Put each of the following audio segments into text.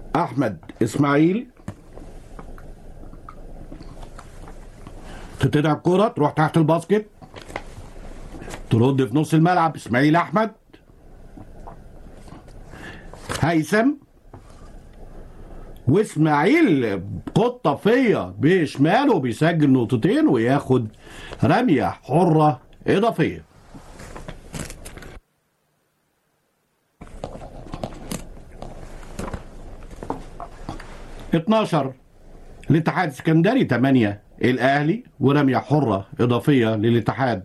احمد اسماعيل تتقطع الكرة تروح تحت الباسكت ترد في نص الملعب اسماعيل احمد هيثم واسماعيل قطة فيا بشماله بيسجل نقطتين وياخد رمية حرة إضافية اتناشر الاتحاد السكندري 8 الأهلي ورمية حرة إضافية للاتحاد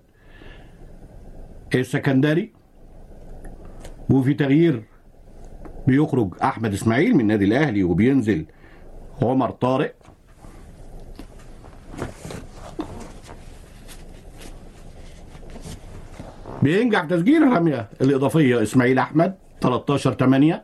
السكندري وفي تغيير بيخرج احمد اسماعيل من النادي الاهلي وبينزل عمر طارق بينجح تسجيل الرميه الاضافيه اسماعيل احمد 13 8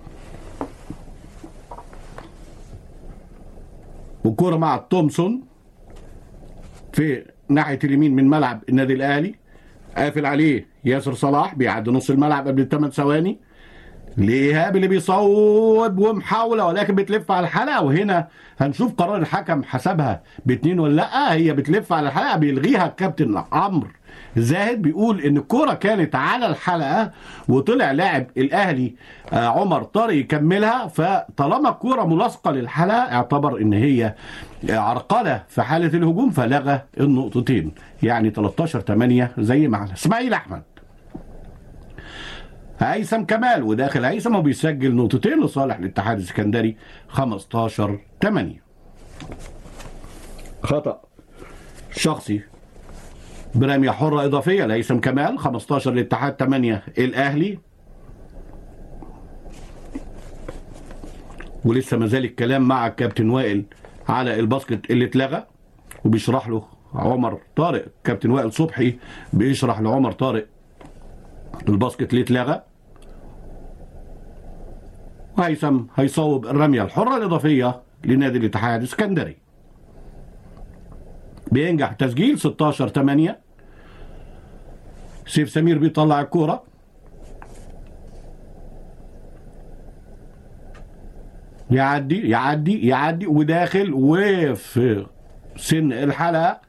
والكرة مع تومسون في ناحية اليمين من ملعب النادي الأهلي قافل عليه ياسر صلاح بيعدي نص الملعب قبل الثمان ثواني لإيهاب اللي بيصوب ومحاولة ولكن بتلف على الحلقة وهنا هنشوف قرار الحكم حسبها باتنين ولا لا هي بتلف على الحلقة بيلغيها الكابتن عمرو زاهد بيقول ان الكرة كانت على الحلقة وطلع لاعب الاهلي آه، عمر طارق يكملها فطالما الكرة ملاصقة للحلقة اعتبر ان هي عرقلة في حالة الهجوم فلغى النقطتين يعني 13 8 زي ما احنا اسماعيل احمد هيثم كمال وداخل هيثم وبيسجل نقطتين لصالح الاتحاد السكندري 15 8 خطأ شخصي برمية حرة إضافية لهيثم كمال 15 للاتحاد 8 الأهلي ولسه ما زال الكلام مع الكابتن وائل على الباسكت اللي اتلغى وبيشرح له عمر طارق كابتن وائل صبحي بيشرح لعمر طارق الباسكت اللي اتلغى وهيثم هيصوب الرمية الحرة الإضافية لنادي الاتحاد السكندري بينجح تسجيل 16 8 سيف سمير بيطلع الكورة يعدي يعدي يعدي وداخل وفي سن الحلقة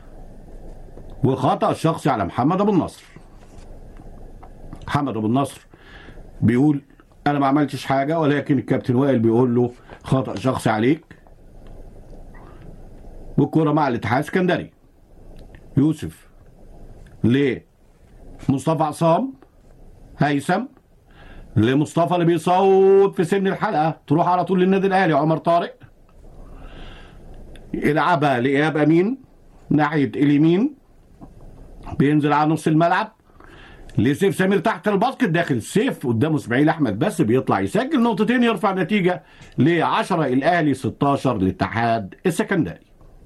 وخطأ شخصي على محمد أبو النصر محمد أبو النصر بيقول أنا ما عملتش حاجة ولكن الكابتن وائل بيقول له خطأ شخصي عليك والكرة مع الاتحاد السكندري يوسف ليه مصطفى عصام هيثم لمصطفى اللي بيصوت في سن الحلقة تروح على طول للنادي الأهلي عمر طارق يلعبها لإيهاب أمين ناحية اليمين بينزل على نص الملعب لسيف سمير تحت الباسكت داخل سيف قدامه اسماعيل احمد بس بيطلع يسجل نقطتين يرفع نتيجه ل 10 الاهلي 16 للاتحاد السكندري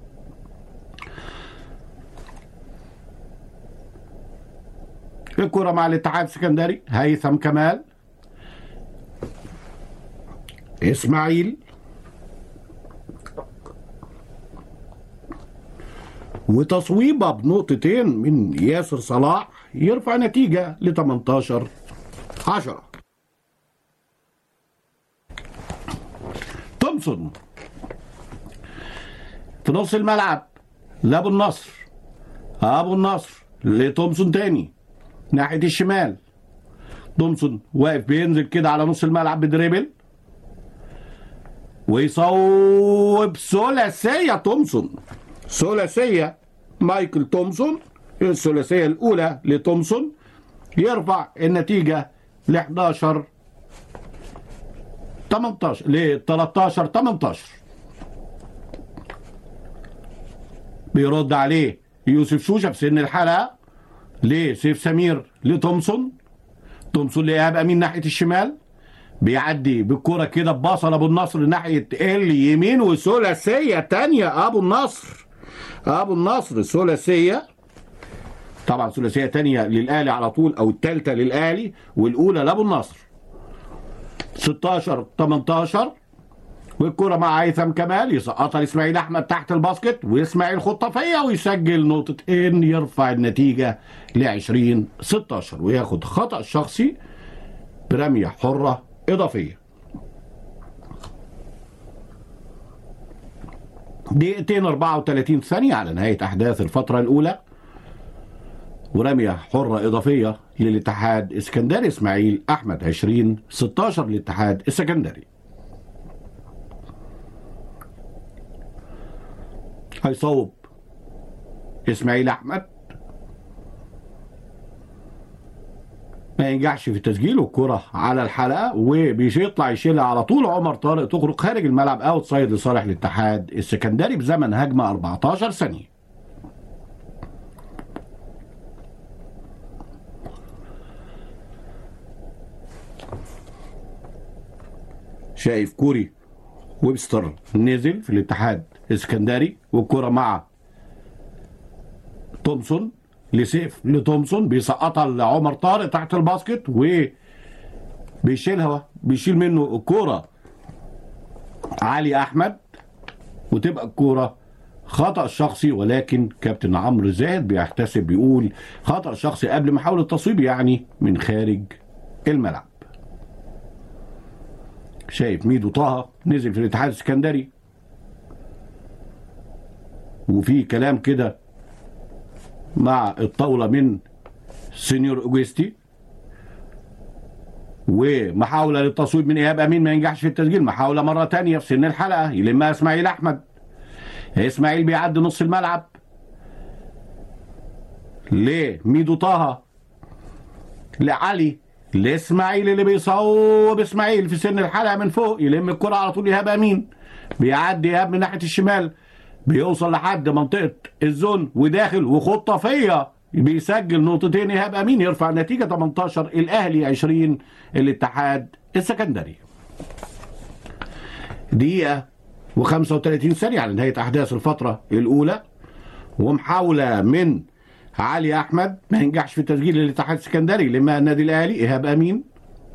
الكرة مع الاتحاد السكندري هيثم كمال اسماعيل وتصويبة بنقطتين من ياسر صلاح يرفع نتيجة ل 18 10 تومسون في نص الملعب لابو النصر ابو النصر لتومسون تاني ناحية الشمال تومسون واقف بينزل كده على نص الملعب بدريبل ويصوب ثلاثية تومسون ثلاثية مايكل تومسون الثلاثية الأولى لتومسون يرفع النتيجة ل 11 18 ل 13 18 بيرد عليه يوسف شوشة في سن الحلقة لسيف سمير لتومسون تومسون لإيهاب أمين ناحية الشمال بيعدي بالكرة كده بباصة لأبو النصر ناحية اليمين وثلاثية تانية أبو النصر أبو النصر ثلاثية طبعا ثلاثية تانية للأهلي على طول أو التالتة للأهلي والأولى لأبو النصر 16 18 والكرة مع هيثم كمال يسقطها لإسماعيل أحمد تحت الباسكت وإسماعيل خطافية ويسجل نقطتين يرفع النتيجة ل 20 16 وياخد خطأ شخصي برمية حرة إضافية دقيقتين 34 ثانية على نهاية أحداث الفترة الأولى ورمية حرة إضافية للاتحاد اسكندري إسماعيل أحمد 20 16 للاتحاد السكندري هيصوب إسماعيل أحمد ما ينجحش في التسجيل والكرة على الحلقة وبيطلع يشيلها على طول عمر طارق تخرج خارج الملعب اوت سايد لصالح الاتحاد السكندري بزمن هجمة 14 ثانية شايف كوري ويبستر نزل في الاتحاد السكندري والكرة مع تومسون لسيف لتومسون بيسقطها لعمر طارق تحت الباسكت و بيشيلها بيشيل منه الكوره علي احمد وتبقى الكوره خطا شخصي ولكن كابتن عمرو زاهد بيحتسب بيقول خطا شخصي قبل محاوله تصويب يعني من خارج الملعب شايف ميدو طه نزل في الاتحاد السكندري وفي كلام كده مع الطاولة من سينيور اوجستي ومحاولة للتصويب من إيهاب أمين ما ينجحش في التسجيل محاولة مرة تانية في سن الحلقة يلمها إسماعيل أحمد إسماعيل بيعدي نص الملعب لميدو طه لعلي لإسماعيل اللي بيصوب إسماعيل في سن الحلقة من فوق يلم الكرة على طول إيهاب أمين بيعدي إيهاب من ناحية الشمال بيوصل لحد منطقة الزون وداخل وخطافية بيسجل نقطتين إيهاب أمين يرفع النتيجة 18 الأهلي 20 الاتحاد السكندري دقيقة و35 ثانية على نهاية أحداث الفترة الأولى ومحاولة من علي أحمد ما ينجحش في تسجيل الاتحاد السكندري لما النادي الأهلي إيهاب أمين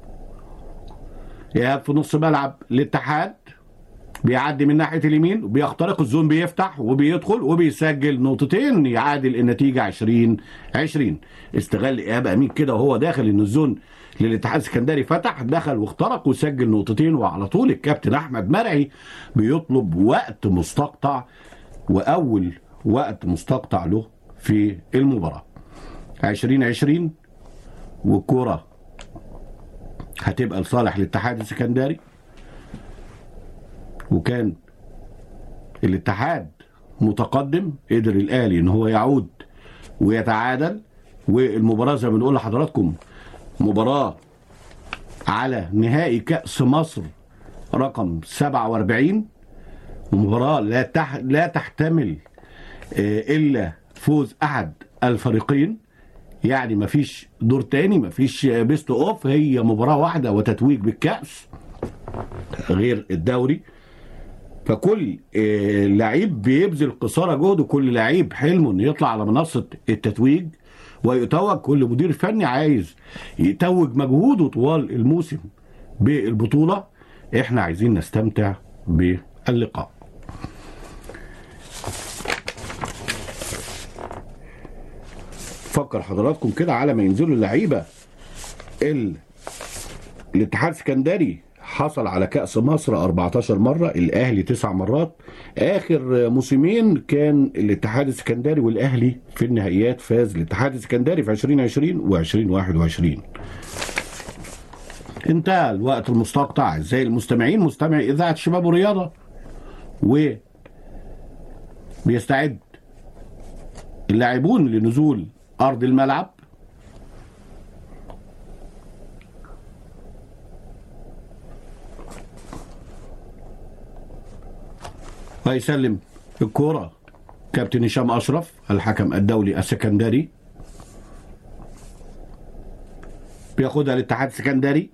إيهاب في نص ملعب الاتحاد بيعدي من ناحيه اليمين وبيخترق الزون بيفتح وبيدخل وبيسجل نقطتين يعادل النتيجه 20 20 استغل ايهاب امين كده وهو داخل ان الزون للاتحاد السكندري فتح دخل واخترق وسجل نقطتين وعلى طول الكابتن احمد مرعي بيطلب وقت مستقطع واول وقت مستقطع له في المباراه 2020 والكوره هتبقى لصالح الاتحاد السكندري وكان الاتحاد متقدم قدر الاهلي ان هو يعود ويتعادل والمباراه زي ما بنقول لحضراتكم مباراه على نهائي كاس مصر رقم 47 ومباراه لا تح... لا تحتمل الا فوز احد الفريقين يعني مفيش دور تاني مفيش بيست اوف هي مباراه واحده وتتويج بالكاس غير الدوري فكل لعيب بيبذل قصارى جهده كل لعيب حلمه انه يطلع على منصه التتويج ويتوج كل مدير فني عايز يتوج مجهوده طوال الموسم بالبطوله احنا عايزين نستمتع باللقاء فكر حضراتكم كده على ما ينزلوا اللعيبه ال... الاتحاد السكندري حصل على كأس مصر 14 مرة الأهلي تسع مرات آخر موسمين كان الاتحاد السكندري والأهلي في النهائيات فاز الاتحاد السكندري في 2020 و2021 انتهى الوقت المستقطع ازاي المستمعين مستمع إذاعة شباب ورياضة و بيستعد اللاعبون لنزول أرض الملعب هيسلم الكرة كابتن هشام أشرف الحكم الدولي السكندري بياخدها الاتحاد السكندري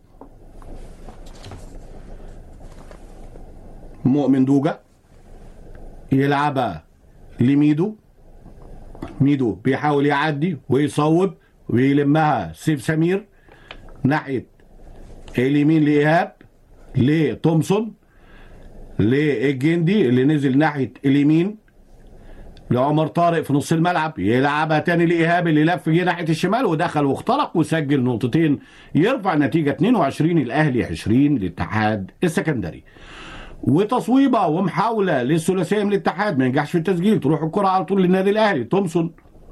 مؤمن دوجا يلعبها لميدو ميدو بيحاول يعدي ويصوب ويلمها سيف سمير ناحية اليمين لإيهاب لتومسون للجندي اللي نزل ناحيه اليمين لعمر طارق في نص الملعب يلعبها تاني لايهاب اللي لف جه ناحيه الشمال ودخل واخترق وسجل نقطتين يرفع نتيجه 22 الاهلي 20 للاتحاد السكندري وتصويبه ومحاوله للثلاثيه من الاتحاد ما ينجحش في التسجيل تروح الكره على طول للنادي الاهلي تومسون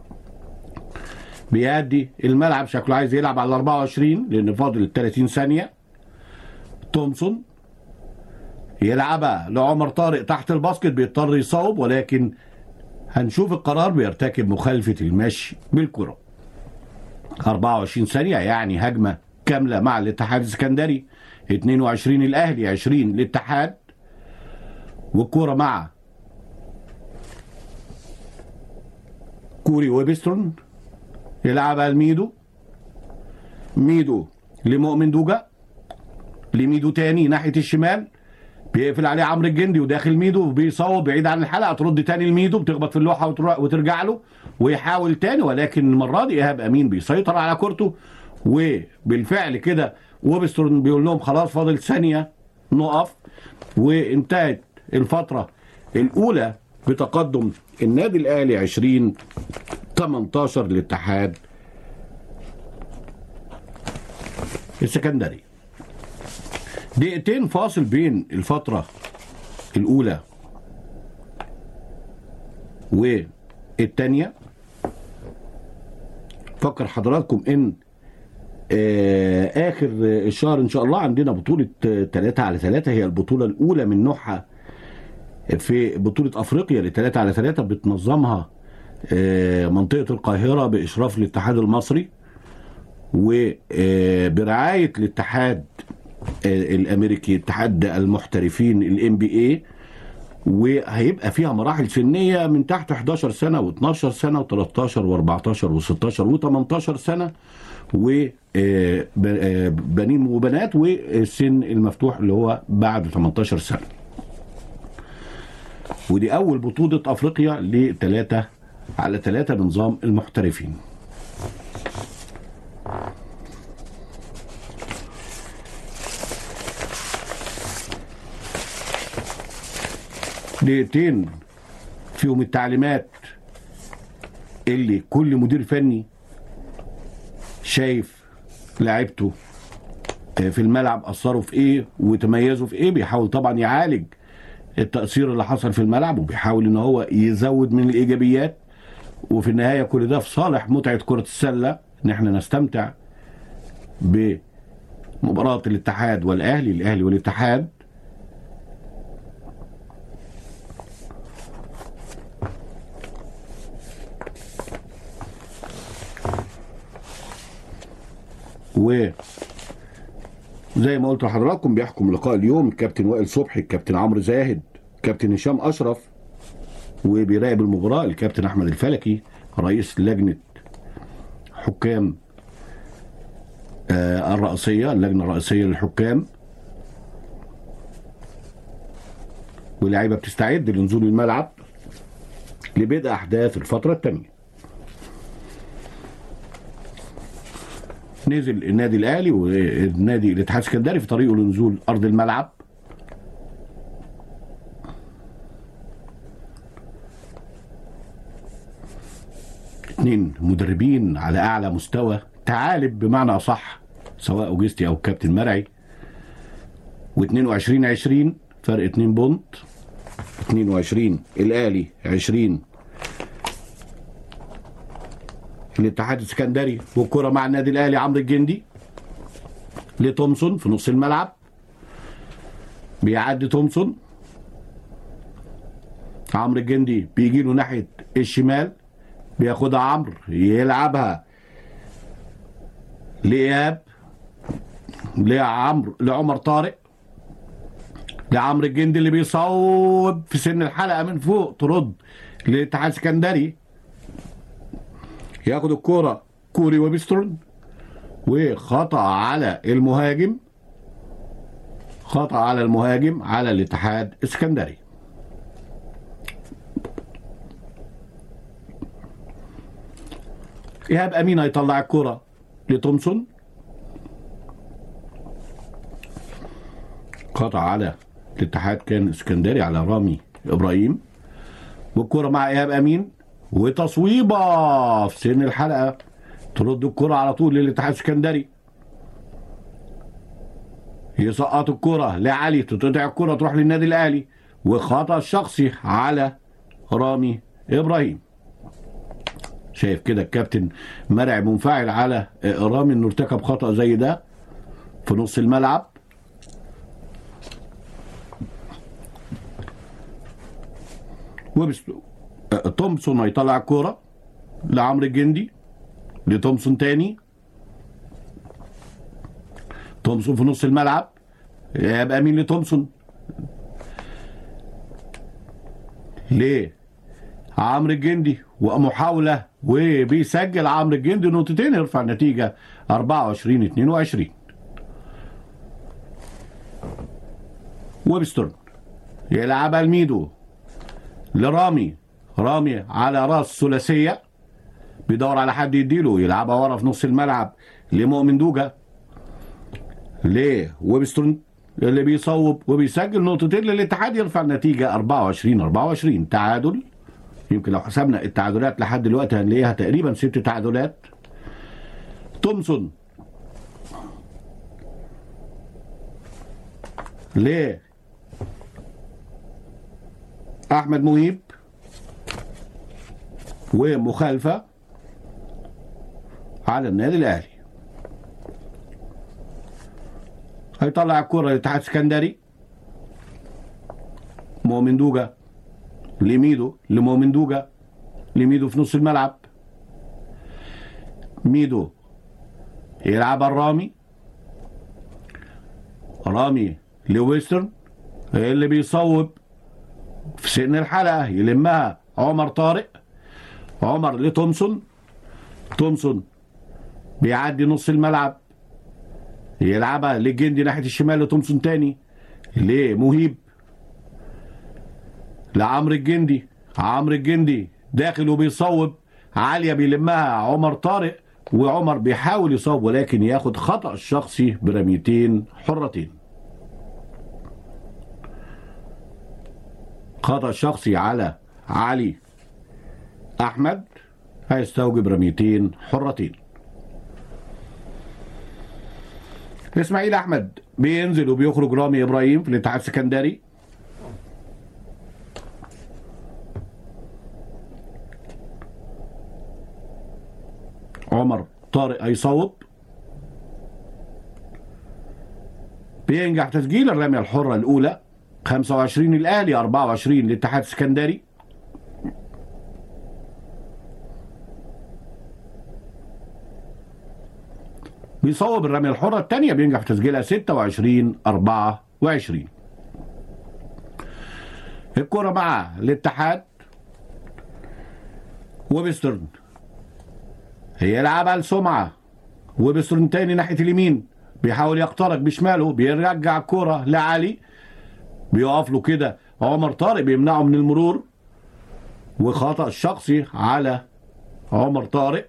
بيأدي الملعب شكله عايز يلعب على 24 لان فاضل 30 ثانيه تومسون يلعبها لعمر طارق تحت الباسكت بيضطر يصوب ولكن هنشوف القرار بيرتكب مخالفه المشي بالكره 24 ثانيه يعني هجمه كامله مع الاتحاد السكندري 22 الاهلي 20 الاتحاد والكوره مع كوري ويبسترون يلعبها لميدو ميدو لمؤمن دوجا لميدو تاني ناحيه الشمال بيقفل عليه عمرو الجندي وداخل ميدو وبيصوب بعيد عن الحلقه ترد تاني لميدو بتخبط في اللوحه وتر- وترجع له ويحاول تاني ولكن المره دي ايهاب امين بيسيطر على كورته وبالفعل كده ويبسترون بيقول لهم خلاص فاضل ثانيه نقف وانتهت الفتره الاولى بتقدم النادي الاهلي 20 18 للاتحاد السكندري دقيقتين فاصل بين الفترة الأولى والتانية فكر حضراتكم إن آه، آخر الشهر إن شاء الله عندنا بطولة 3 على 3 هي البطولة الأولى من نوعها في بطولة أفريقيا لثلاثة على ثلاثة بتنظمها آه، منطقة القاهرة بإشراف الاتحاد المصري وبرعاية الاتحاد آه، الامريكي اتحاد المحترفين الام بي اي وهيبقى فيها مراحل سنيه من تحت 11 سنه و12 سنه و13 و14 و16 و18 سنه وبنين وبنات والسن المفتوح اللي هو بعد 18 سنه ودي اول بطوله افريقيا لثلاثه على ثلاثه بنظام المحترفين دقيقتين فيهم التعليمات اللي كل مدير فني شايف لعيبته في الملعب اثروا في ايه وتميزوا في ايه بيحاول طبعا يعالج التاثير اللي حصل في الملعب وبيحاول ان هو يزود من الايجابيات وفي النهايه كل ده في صالح متعه كره السله ان احنا نستمتع بمباراه الاتحاد والاهلي الاهلي والاتحاد و زي ما قلت لحضراتكم بيحكم لقاء اليوم الكابتن وائل صبحي الكابتن عمرو زاهد كابتن هشام اشرف وبيراقب المباراه الكابتن احمد الفلكي رئيس لجنه حكام آه الرئاسيه اللجنه الرئيسيه للحكام واللعيبه بتستعد لنزول الملعب لبدء احداث الفتره الثانيه نزل النادي الاهلي والنادي الاتحاد السكندري في طريقه لنزول ارض الملعب اثنين مدربين على اعلى مستوى تعالب بمعنى اصح سواء اوجستي او كابتن مرعي و22 20 فرق 2 بونت 22 الاهلي 20 الاتحاد السكندري والكرة مع النادي الاهلي عمرو الجندي لتومسون في نص الملعب بيعدي تومسون عمرو الجندي بيجي له ناحيه الشمال بياخدها عمرو يلعبها لاياب لعمرو لعمر طارق لعمرو الجندي اللي بيصوب في سن الحلقه من فوق ترد للاتحاد السكندري ياخد الكوره كوري وبيسترون وخطا على المهاجم خطا على المهاجم على الاتحاد السكندري ايهاب امين هيطلع الكرة لتومسون قطع على الاتحاد كان اسكندري على رامي ابراهيم والكرة مع ايهاب امين وتصويبه في سن الحلقه ترد الكرة على طول للاتحاد السكندري يسقط الكرة لعلي تتقطع الكرة تروح للنادي الأهلي وخطأ شخصي على رامي إبراهيم شايف كده الكابتن مرعب منفعل على رامي انه ارتكب خطأ زي ده في نص الملعب وبس تومسون هيطلع الكورة لعمرو الجندي لتومسون تاني تومسون في نص الملعب يبقى مين لتومسون ليه عمرو الجندي ومحاولة وبيسجل عمرو الجندي نقطتين يرفع النتيجة 24 22 وبسترن يلعبها الميدو لرامي رامي على راس ثلاثية بيدور على حد يديله يلعبها ورا في نص الملعب لمؤمن دوجا ليه ويبستون اللي بيصوب وبيسجل نقطتين للاتحاد يرفع النتيجة 24 24 تعادل يمكن لو حسبنا التعادلات لحد دلوقتي هنلاقيها تقريبا ست تعادلات تومسون ليه احمد مهيب ومخالفه على النادي الاهلي هيطلع الكرة للاتحاد السكندري مؤمن دوجا لميدو لمؤمن دوجا لميدو في نص الملعب ميدو يلعب الرامي رامي لويسترن اللي بيصوب في سن الحلقة يلمها عمر طارق عمر لتومسون تومسون بيعدي نص الملعب يلعبها للجندي ناحية الشمال لتومسون تاني لمهيب لعمرو الجندي عمرو الجندي داخل وبيصوب عالية بيلمها عمر طارق وعمر بيحاول يصوب ولكن ياخد خطأ شخصي برميتين حرتين خطأ شخصي على علي أحمد هيستوجب رميتين حرتين اسماعيل أحمد بينزل وبيخرج رامي إبراهيم في الاتحاد السكندري عمر طارق هيصوب بينجح تسجيل الرمية الحرة الأولى 25 الأهلي 24 للاتحاد السكندري بيصوب الرمية الحرة الثانية بينجح في تسجيلها 26 24 الكرة مع الاتحاد وبسترن هيلعبها لسمعة وبسترن تاني ناحية اليمين بيحاول يخترق بشماله بيرجع الكرة لعلي بيقف له كده عمر طارق بيمنعه من المرور وخطأ شخصي على عمر طارق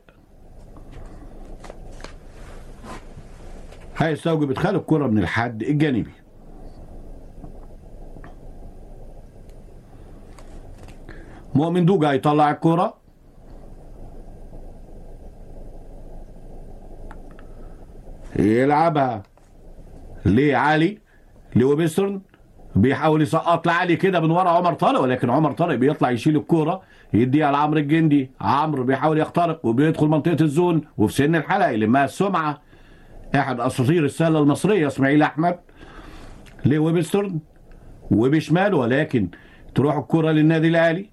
هيستوجب ادخال الكرة من الحد الجانبي مؤمن دوجا هيطلع الكرة يلعبها لعلي لوبسترن بيحاول يسقط لعلي كده من ورا عمر طارق ولكن عمر طارق بيطلع يشيل الكوره يديها لعمرو الجندي عمرو بيحاول يخترق وبيدخل منطقه الزون وفي سن الحلقه يلمها السمعه احد اساطير السله المصريه اسماعيل احمد لويبسترن وبشماله ولكن تروح الكره للنادي الاهلي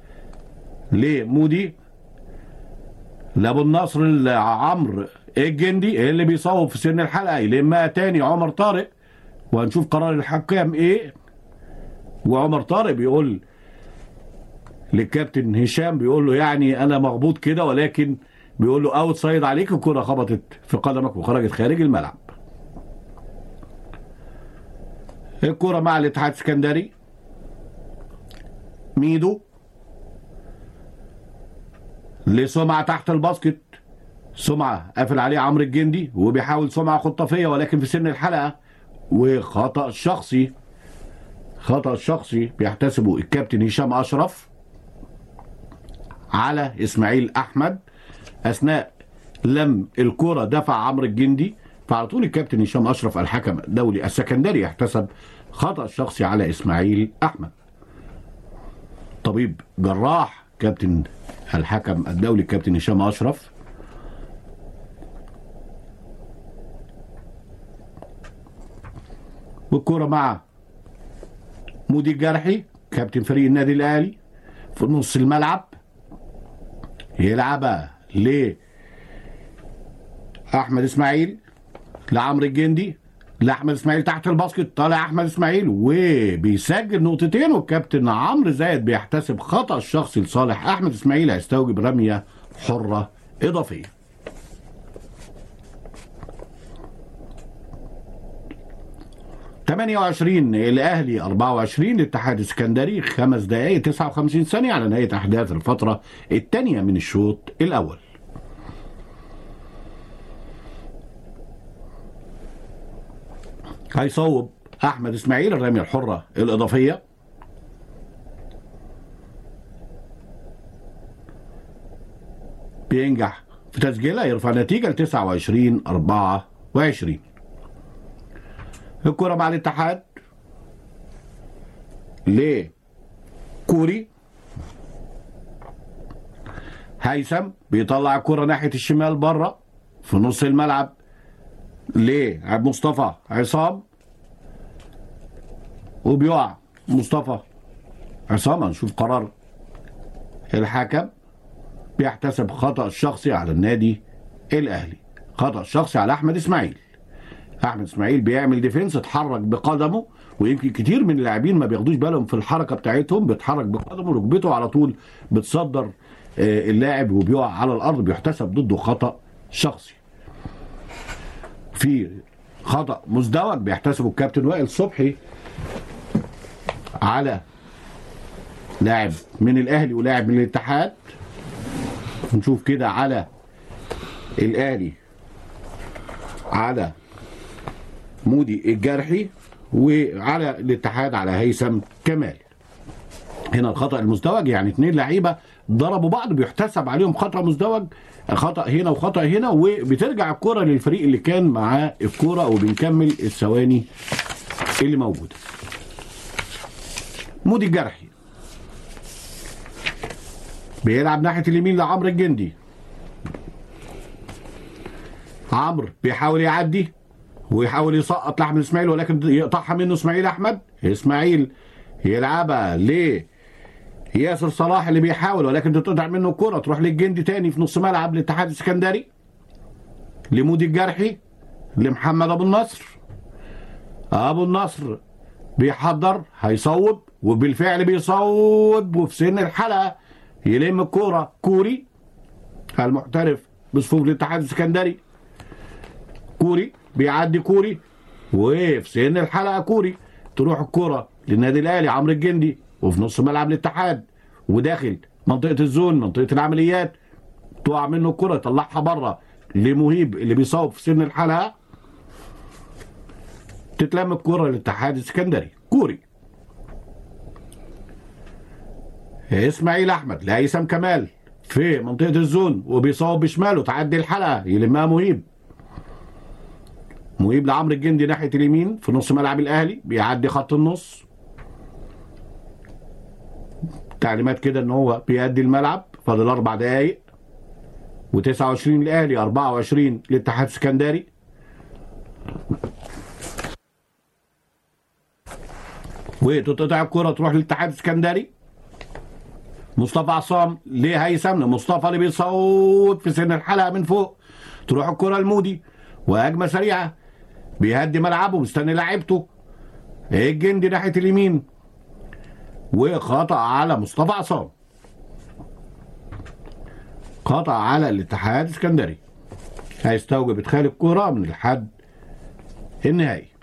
لمودي لابو النصر عمرو الجندي اللي بيصوب في سن الحلقه يلمها تاني عمر طارق وهنشوف قرار الحكام ايه وعمر طارق بيقول للكابتن هشام بيقول له يعني انا مغبوط كده ولكن بيقول له اوت سايد عليك الكره خبطت في قدمك وخرجت خارج الملعب الكره مع الاتحاد السكندري ميدو لسمعة تحت الباسكت سمعة قافل عليه عمرو الجندي وبيحاول سمعة خطافية ولكن في سن الحلقة وخطأ شخصي خطأ شخصي بيحتسبه الكابتن هشام أشرف على إسماعيل أحمد أثناء لم الكرة دفع عمرو الجندي فعلى طول الكابتن هشام اشرف الحكم الدولي السكندري احتسب خطا شخصي على اسماعيل احمد طبيب جراح كابتن الحكم الدولي الكابتن هشام اشرف والكرة مع مودي الجرحي كابتن فريق النادي الاهلي في نص الملعب يلعبها ل احمد اسماعيل لعمرو الجندي لاحمد اسماعيل تحت الباسكت طالع احمد اسماعيل وبيسجل نقطتين والكابتن عمرو زايد بيحتسب خطا الشخصي لصالح احمد اسماعيل هيستوجب رميه حره اضافيه تمانية وعشرين الأهلي أربعة وعشرين الاتحاد السكندري خمس دقايق تسعة وخمسين ثانية على نهاية أحداث الفترة الثانية من الشوط الأول هيصوب احمد اسماعيل الرميه الحره الاضافيه بينجح في تسجيلها يرفع نتيجه ل 29 24 الكره مع الاتحاد لكوري هيثم بيطلع الكره ناحيه الشمال بره في نص الملعب لعبد مصطفى عصام وبيقع مصطفى عصام هنشوف قرار الحكم بيحتسب خطأ شخصي على النادي الأهلي خطأ شخصي على أحمد إسماعيل أحمد إسماعيل بيعمل ديفنس اتحرك بقدمه ويمكن كتير من اللاعبين ما بياخدوش بالهم في الحركة بتاعتهم بيتحرك بقدمه ركبته على طول بتصدر آه، اللاعب وبيقع على الأرض بيحتسب ضده خطأ شخصي في خطأ مزدوج بيحتسبه الكابتن وائل صبحي على لاعب من الاهلي ولاعب من الاتحاد نشوف كده على الاهلي على مودي الجرحي وعلى الاتحاد على هيثم كمال هنا الخطا المزدوج يعني اثنين لعيبه ضربوا بعض بيحتسب عليهم خطا مزدوج خطا هنا وخطا هنا وبترجع الكره للفريق اللي كان معاه الكره وبنكمل الثواني اللي موجوده مودي الجرحي بيلعب ناحيه اليمين لعمرو الجندي عمرو بيحاول يعدي ويحاول يسقط لاحمد اسماعيل ولكن يقطعها منه اسماعيل احمد اسماعيل يلعبها ل ياسر صلاح اللي بيحاول ولكن تتقطع منه الكرة تروح للجندي تاني في نص ملعب الاتحاد السكندري لمودي الجرحي لمحمد ابو النصر ابو النصر بيحضر هيصوب وبالفعل بيصوب وفي سن الحلقه يلم الكوره كوري المحترف بصفوف الاتحاد السكندري كوري بيعدي كوري وفي سن الحلقه كوري تروح الكوره للنادي الاهلي عمرو الجندي وفي نص ملعب الاتحاد وداخل منطقه الزون منطقه العمليات تقع منه الكره يطلعها بره لمهيب اللي بيصوب في سن الحلقه تتلم الكره للاتحاد السكندري كوري اسماعيل احمد لهيثم كمال في منطقه الزون وبيصوب بشماله تعدي الحلقه يلمها مهيب مهيب لعمرو الجندي ناحيه اليمين في نص ملعب الاهلي بيعدي خط النص تعليمات كده ان هو بيأدي الملعب فاضل اربع دقايق و29 الاهلي 24 للاتحاد السكندري وتتقطع الكرة تروح للاتحاد السكندري مصطفى عصام لهيثم مصطفى اللي بيصوت في سن الحلقة من فوق تروح الكرة لمودي وهجمة سريعة بيهدي ملعبه مستني لاعيبته الجندي ناحية اليمين وخطأ على مصطفى عصام خطأ على الاتحاد السكندري هيستوجب ادخال الكرة من الحد النهائي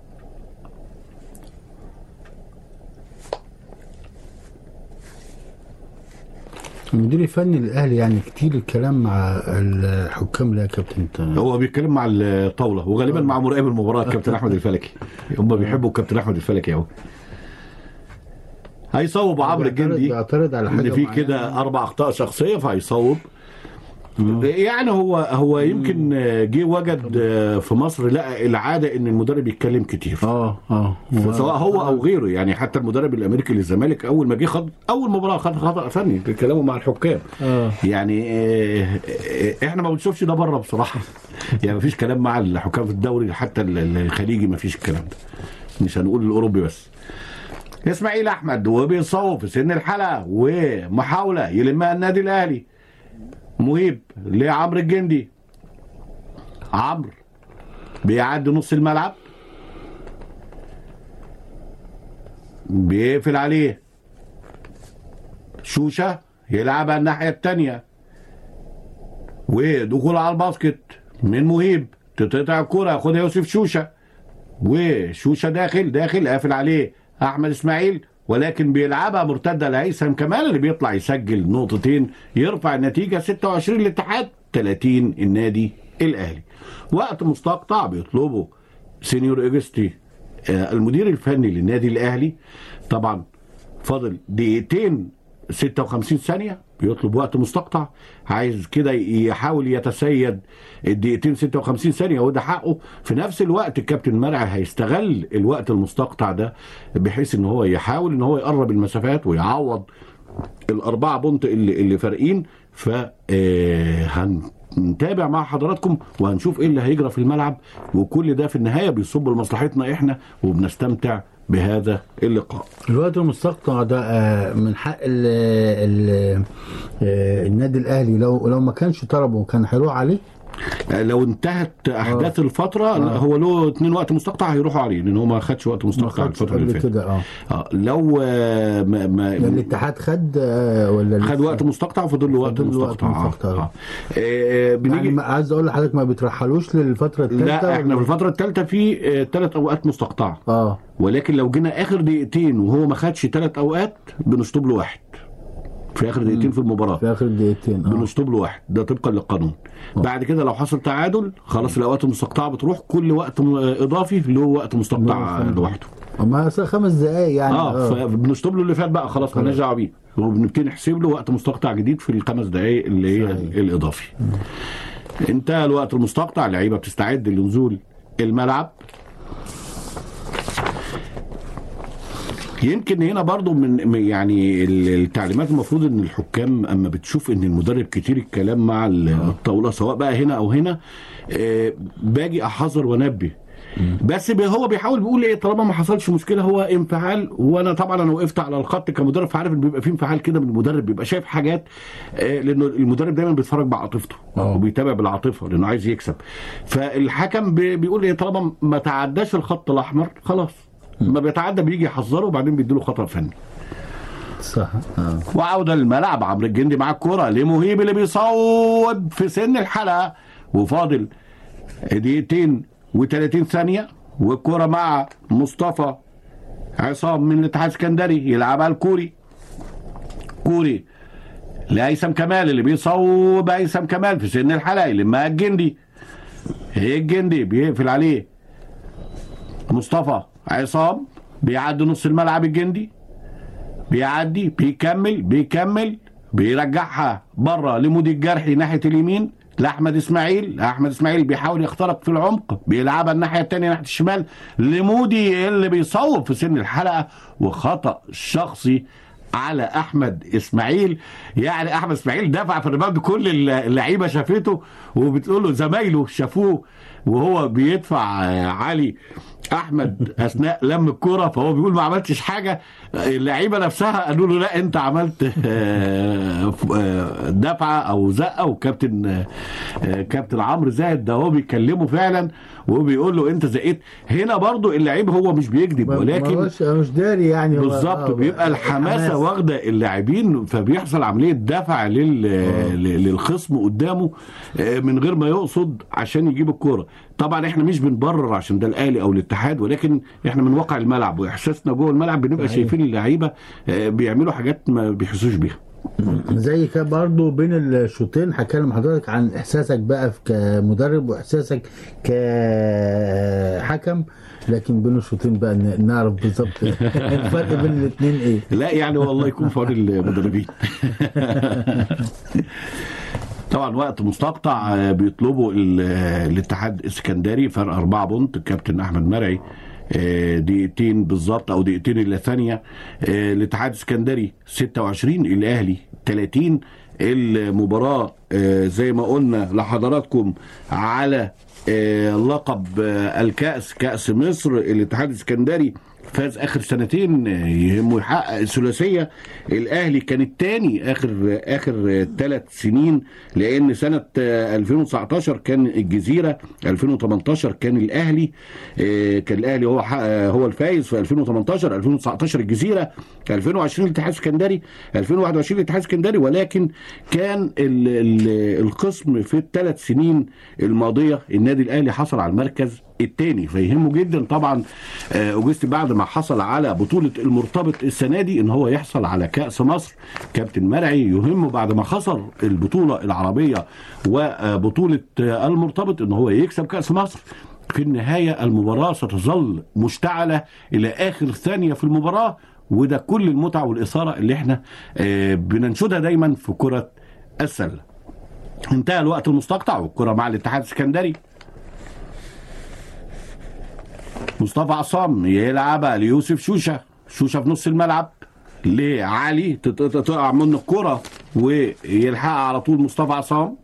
المدير الفني للاهلي يعني كتير الكلام مع الحكام لا يا كابتن انت هو بيتكلم مع الطاوله وغالبا مع مراقب المباراه الكابتن احمد الفلكي هم بيحبوا الكابتن احمد الفلكي قوي هيصوب عمرو بيعترض- الجندي بيعترض على حاجه ان في معينة. كده اربع اخطاء شخصيه فهيصوب يعني هو هو يمكن جه وجد في مصر لقى العاده ان المدرب يتكلم كتير اه اه سواء هو او غيره يعني حتى المدرب الامريكي للزمالك اول ما جه خد اول مباراه خد خطا فني في كلامه مع الحكام اه يعني آه، آه، احنا ما بنشوفش ده بره بصراحه يعني ما فيش كلام مع الحكام في الدوري حتى ال- ال- الخليجي ما فيش الكلام ده مش هنقول الاوروبي بس اسماعيل احمد وبيصوب في سن الحلقه ومحاوله يلمها النادي الاهلي مهيب لعمرو الجندي عمرو بيعدي نص الملعب بيقفل عليه شوشة يلعبها الناحية التانية ودخول على الباسكت من مهيب تتقطع الكرة ياخدها يوسف شوشة وشوشة داخل داخل قافل عليه أحمد إسماعيل ولكن بيلعبها مرتدة لهيثم كمال اللي بيطلع يسجل نقطتين يرفع النتيجة 26 الاتحاد 30 النادي الأهلي وقت مستقطع بيطلبه سينيور إيجستي آه، المدير الفني للنادي الأهلي طبعا فاضل دقيقتين 56 ثانية بيطلب وقت مستقطع عايز كده يحاول يتسيد الدقيقتين 56 ثانية وده حقه في نفس الوقت الكابتن مرعي هيستغل الوقت المستقطع ده بحيث ان هو يحاول ان هو يقرب المسافات ويعوض الأربعة بونت اللي, اللي فارقين ف آه، هنتابع مع حضراتكم وهنشوف ايه اللي هيجرى في الملعب وكل ده في النهاية بيصب لمصلحتنا احنا وبنستمتع بهذا اللقاء الوقت المستقطع ده آه، من حق ال ال آه، النادي الاهلي لو لو ما كانش طلبه كان هيروح عليه لو انتهت احداث الفتره هو له اتنين وقت مستقطع هيروحوا عليه لان هو ما خدش وقت ما مستقطع خدش الفتره اللي قبل فاتت كده اه آه، لو آه، ما يعني ما الاتحاد خد آه، ولا خد لسه؟ وقت مستقطع وفضل له وقت فضل له وقت مستقطع آه، مستقطع. آه. آه، بنيجي يعني ما- عايز اقول لحضرتك ما بترحلوش للفتره الثالثه لا احنا في الفتره الثالثه في ثلاث اوقات مستقطعه اه ولكن لو جينا اخر دقيقتين وهو ما خدش ثلاث اوقات بنشطب له واحد في اخر دقيقتين في المباراه في اخر دقيقتين اه بنشطب له واحد ده طبقا للقانون بعد كده لو حصل تعادل خلاص الاوقات المستقطعه بتروح كل وقت م- اضافي له وقت مستقطع الله. لوحده ما أصل خمس دقايق يعني اه فبنشطب له اللي فات بقى خلاص مالناش دعوه بيه وبنبتدي نحسب له وقت مستقطع جديد في الخمس دقائق اللي هي صحيح. الاضافي انتهى الوقت المستقطع اللعيبه بتستعد لنزول الملعب يمكن هنا برضو من من- يعني ال- التعليمات المفروض ان الحكام اما بتشوف ان المدرب كتير الكلام مع ال- الطاوله سواء بقى هنا او هنا آه، باجي احذر وانبه بس بي- هو بيحاول بيقول ايه طالما ما حصلش مشكله هو انفعال وانا طبعا انا وقفت على الخط كمدرب فعارف ان بيبقى في انفعال كده من المدرب بيبقى شايف حاجات آه، لانه المدرب دايما بيتفرج بعاطفته آه. وبيتابع بالعاطفه لانه عايز يكسب فالحكم بي- بيقول ايه طالما ما تعداش الخط الاحمر خلاص ما بيتعدى بيجي يحذره وبعدين بيديله خطا فني صح اه وعودة للملعب عمرو الجندي مع الكرة لمهيب اللي بيصوب في سن الحلقة وفاضل دقيقتين و30 ثانية والكرة مع مصطفى عصام من الاتحاد السكندري يلعبها الكوري كوري لهيثم كمال اللي بيصوب هيثم كمال في سن الحلقة يلمها الجندي الجندي بيقفل عليه مصطفى عصام بيعدي نص الملعب الجندي بيعدي بيكمل بيكمل بيرجعها بره لمودي الجرحي ناحيه اليمين لاحمد اسماعيل احمد اسماعيل بيحاول يخترق في العمق بيلعبها الناحيه الثانيه ناحيه الشمال لمودي اللي بيصوب في سن الحلقه وخطا شخصي على احمد اسماعيل يعني احمد اسماعيل دفع في الريباوند كل اللعيبه شافته وبتقول له زمايله شافوه وهو بيدفع آه، علي احمد اثناء لم الكوره فهو بيقول ما عملتش حاجه اللعيبه نفسها قالوا له لا انت عملت آه، ف- آه، دفعه او زقه وكابتن آه، آه، كابتن عمرو زاهد ده هو بيكلمه فعلا وبيقول له انت زقيت هنا برضو اللعيب هو مش بيكذب ولكن مش مش داري يعني هو- بالظبط آه، بيبقى الحماسه واخده اللاعبين فبيحصل عمليه دفع لل... ل- للخصم قدامه آه، من غير ما يقصد عشان يجيب الكوره طبعا احنا مش بنبرر عشان ده الاهلي او الاتحاد ولكن احنا من واقع الملعب واحساسنا جوه الملعب بنبقى صحيح. شايفين اللعيبه آه، بيعملوا حاجات ما بيحسوش بيها زي كده برضه بين الشوطين هكلم حضرتك عن احساسك بقى في- كمدرب واحساسك كحكم لكن بين الشوطين بقى ن- نعرف بالظبط الفرق بين الاثنين ايه لا يعني والله يكون في عون المدربين طبعا وقت مستقطع آه، بيطلبوا ال- آه، الاتحاد السكندري فرق أربعة بونت الكابتن أحمد مرعي آه، دقيقتين بالظبط أو دقيقتين إلا ثانية آه، الاتحاد السكندري 26 الأهلي 30 المباراة آه، زي ما قلنا لحضراتكم على آه، لقب آه، الكأس كأس مصر الاتحاد السكندري فاز اخر سنتين آه، يهمه يحقق الثلاثيه الاهلي كان الثاني اخر اخر ثلاث سنين لان سنه آه، 2019 كان الجزيره 2018 كان الاهلي آه، كان الاهلي هو حق- آه، هو الفايز في 2018 2019 الجزيره 2020 الاتحاد السكندري 2021 الاتحاد السكندري ولكن كان ال ال القسم في الثلاث سنين الماضيه النادي الاهلي حصل على المركز الثاني فيهمه جدا طبعا آه، اوجستي بعد ما حصل على بطوله المرتبط السنه دي ان هو يحصل على كاس مصر كابتن مرعي يهمه بعد ما خسر البطوله العربيه وبطوله آه، المرتبط ان هو يكسب كاس مصر في النهايه المباراه ستظل مشتعله الى اخر ثانيه في المباراه وده كل المتعه والاثاره اللي احنا آه، بننشدها دايما في كره السله انتهى الوقت المستقطع والكره مع الاتحاد السكندري مصطفى عصام يلعبها ليوسف شوشه شوشه في نص الملعب لعلي تت- تت- تقع منه الكره ويلحقها على طول مصطفى عصام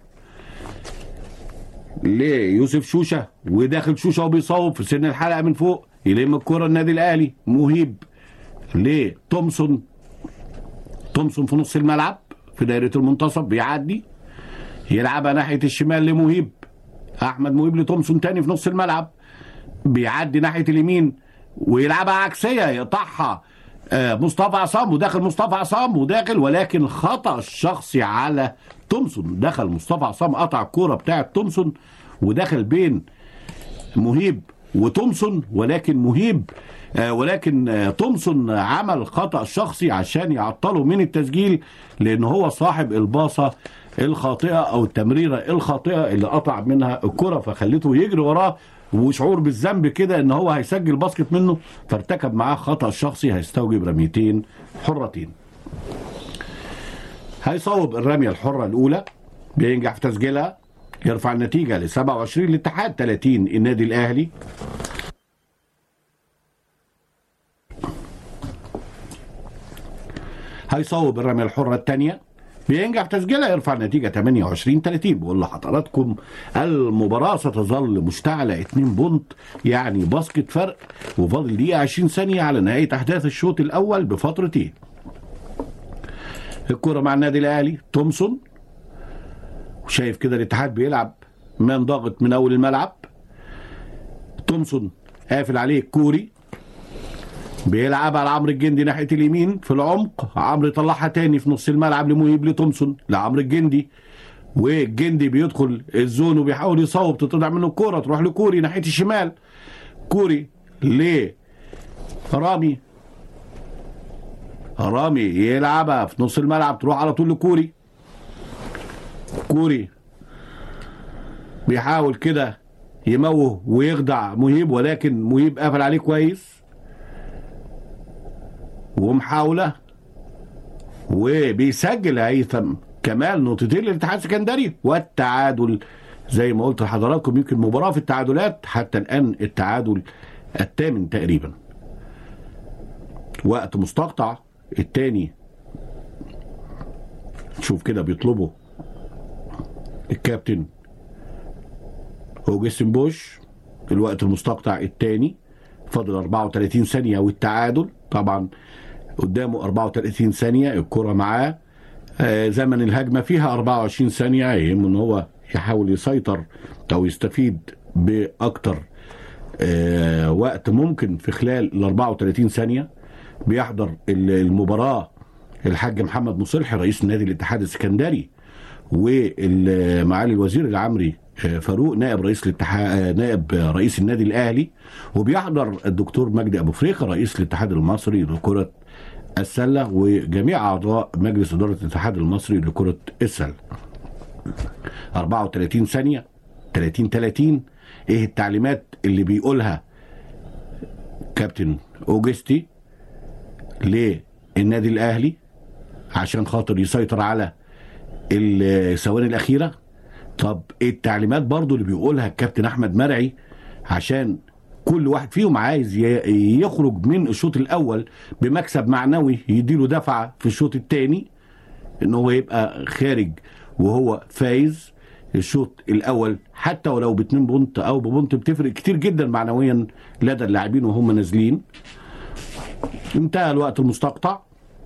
ليوسف شوشه وداخل شوشه وبيصوب في سن الحلقه من فوق يلم الكره النادي الاهلي مهيب لتومسون تومسون في نص الملعب في دايره المنتصف بيعدي يلعبها ناحيه الشمال لمهيب احمد مهيب لتومسون تاني في نص الملعب بيعدي ناحيه اليمين ويلعبها عكسيه يقطعها آه، مصطفى عصام وداخل مصطفى عصام وداخل ولكن خطا الشخصي على تومسون دخل مصطفى عصام قطع الكوره بتاعه تومسون ودخل بين مهيب وتومسون ولكن مهيب آه، ولكن آه، تومسون عمل خطأ شخصي عشان يعطله من التسجيل لأن هو صاحب الباصة الخاطئة أو التمريرة الخاطئة اللي قطع منها الكرة فخلته يجري وراه وشعور بالذنب كده ان هو هيسجل باسكت منه فارتكب معاه خطأ شخصي هيستوجب رميتين حرتين هيصوب الرمية الحرة الأولى بينجح في تسجيلها يرفع النتيجة ل 27 الاتحاد 30 النادي الأهلي هيصوب الرمية الحرة الثانية بينجح في تسجيلها يرفع النتيجة 28 30 بقول لحضراتكم المباراة ستظل مشتعلة 2 بونت يعني باسكت فرق وفاضل دقيقة 20 ثانية على نهاية أحداث الشوط الأول بفترتين الكرة مع النادي الأهلي تومسون وشايف كده الاتحاد بيلعب مان ضاغط من أول الملعب تومسون قافل عليه كوري بيلعب على عمرو الجندي ناحيه اليمين في العمق عمرو يطلعها تاني في نص الملعب لمهيب لتومسون لعمرو الجندي والجندي بيدخل الزون وبيحاول يصوب تطلع منه الكوره تروح لكوري ناحيه الشمال كوري ل رامي رامي يلعبها في نص الملعب تروح على طول لكوري كوري بيحاول كده يموه ويخدع مهيب ولكن مهيب قافل عليه كويس ومحاولة وبيسجل هيثم كمال نقطتين للاتحاد السكندري والتعادل زي ما قلت لحضراتكم يمكن مباراة في التعادلات حتى الآن التعادل الثامن تقريبا وقت مستقطع الثاني شوف كده بيطلبوا الكابتن اوجستن بوش الوقت المستقطع الثاني فاضل 34 ثانية والتعادل طبعا قدامه 34 ثانية الكرة معاه آه، زمن الهجمة فيها 24 ثانية يهمه ان هو يحاول يسيطر او يستفيد باكتر آه، وقت ممكن في خلال ال 34 ثانية بيحضر ال- المباراة الحاج محمد مصلحي رئيس نادي الاتحاد السكندري ومعالي الوزير العمري آه، فاروق نائب رئيس الاتحاد نائب رئيس النادي الاهلي وبيحضر الدكتور مجدي ابو فريخه رئيس الاتحاد المصري لكره السله وجميع اعضاء مجلس اداره الاتحاد المصري لكره السله 34 ثانيه 30 30 ايه التعليمات اللي بيقولها كابتن اوجستي للنادي الاهلي عشان خاطر يسيطر على الثواني الاخيره طب التعليمات برضو اللي بيقولها الكابتن احمد مرعي عشان كل واحد فيهم عايز ي- يخرج من الشوط الاول بمكسب معنوي يديله دفعه في الشوط الثاني ان هو يبقى خارج وهو فايز الشوط الاول حتى ولو باتنين بونت او ببونت بتفرق كتير جدا معنويا لدى اللاعبين وهم نازلين انتهى الوقت المستقطع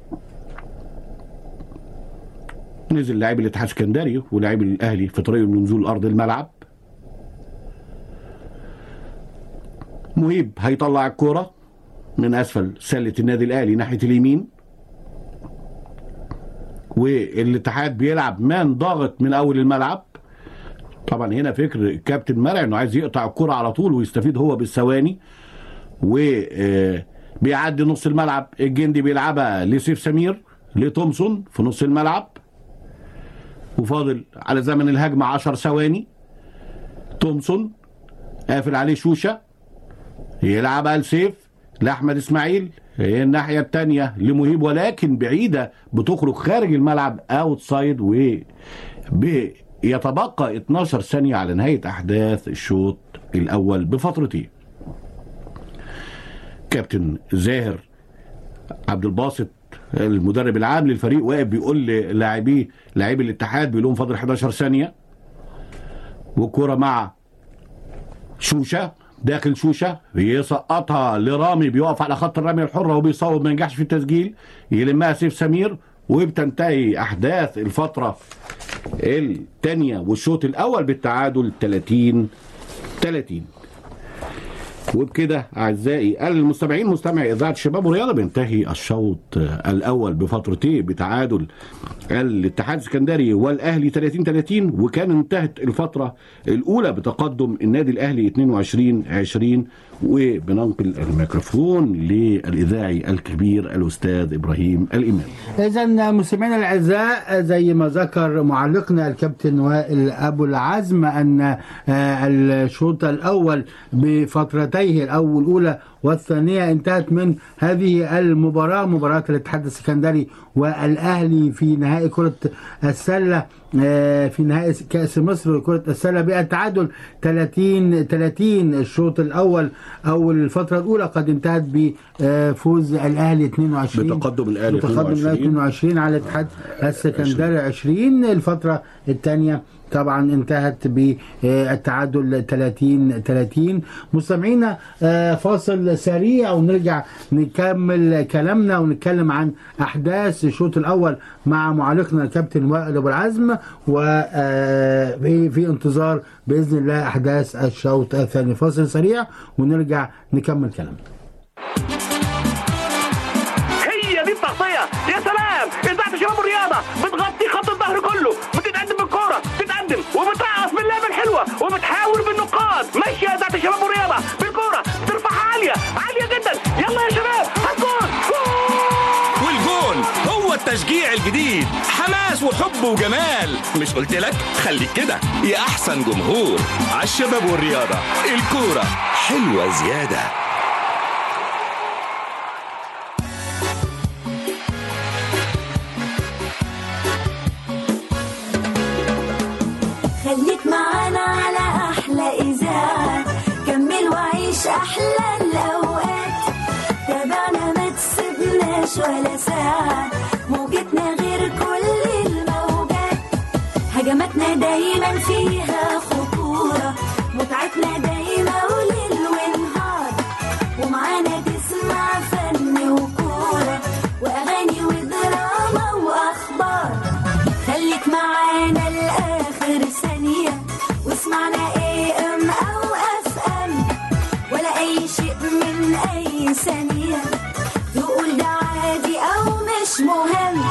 نزل لاعب الاتحاد السكندري ولاعب الاهلي في طريق لنزول ارض الملعب مهيب هيطلع الكوره من اسفل سله النادي الاهلي ناحيه اليمين والاتحاد بيلعب مان ضاغط من اول الملعب طبعا هنا فكر الكابتن مرعي انه عايز يقطع الكرة على طول ويستفيد هو بالثواني و آه، بيعدي نص الملعب الجندي بيلعبها لسيف سمير لتومسون في نص الملعب وفاضل على زمن الهجمة 10 ثواني تومسون قافل عليه شوشة يلعبها لسيف لأحمد إسماعيل هي الناحية التانية لمهيب ولكن بعيدة بتخرج خارج الملعب اوت سايد و يتبقى 12 ثانية على نهاية أحداث الشوط الأول بفترتين كابتن زاهر عبد الباسط المدرب العام للفريق واقف بيقول للاعبيه لاعبي الاتحاد بيقول لهم فاضل 11 ثانيه والكره مع شوشه داخل شوشه بيسقطها لرامي بيقف على خط الرميه الحره وبيصوب ما ينجحش في التسجيل يلمها سيف سمير وبتنتهي احداث الفتره الثانيه والشوط الاول بالتعادل 30 30 وبكده اعزائي المستمعين مستمع اذاعه الشباب والرياضه بينتهي الشوط الاول بفترتين بتعادل الاتحاد السكندري والاهلي 30 30 وكان انتهت الفتره الاولى بتقدم النادي الاهلي 22 20 وبننقل الميكروفون للاذاعي الكبير الاستاذ ابراهيم الامام. إذا مستمعينا الأعزاء زي ما ذكر معلقنا الكابتن وائل أبو العزم أن آه، الشوط الأول بفترتيه الأول الأولى والثانية انتهت من هذه المباراة مباراة الاتحاد السكندري والأهلي في نهائي كرة السلة آه، في نهائي كأس مصر لكرة السلة بالتعادل 30 30 الشوط الأول أو الفترة الأولى قد انتهت بفوز الأهلي 22 بتقدم الأهلي بتقدم الأهلي 22 22 على الاتحاد السكندري 20 الفترة الثانية طبعا انتهت بالتعادل 30 30 مستمعينا آه، فاصل سريع ونرجع نكمل كلامنا ونتكلم عن احداث الشوط الاول مع معلقنا الكابتن وائل ابو العزم وفي في انتظار باذن الله احداث الشوط الثاني فاصل سريع ونرجع نكمل كلامنا هي دي التغطية يا سلام إذاعة شباب الرياضة بتغطي خط الظهر كله بتتقدم بالكورة بتتقدم وبترقص باللعبة الحلوة وبتحاول بالنقاط ماشية يا إذاعة شباب الرياضة بالكورة بترفعها عالية عالية جدا يلا يا شباب هتجول جول والجون هو التشجيع الجديد حماس وحب وجمال مش قلت لك خليك كده يا احسن جمهور على الشباب والرياضه الكوره حلوه زياده خليك معانا على أحلى إذاعة كمل وعيش أحلى الأوقات تابعنا ما تسيبناش ولا ساعة موجتنا غير كل الموجات هجماتنا دايما فيها خطورة متعتنا دايما وليل ونهار ومعانا تسمع فن وكورة وأغاني ودراما وأخبار خليك معانا لآخر ثانية واسمعنا اي ام او اف ام ولا اي شيء من اي ثانية تقول ده عادي او مش مهم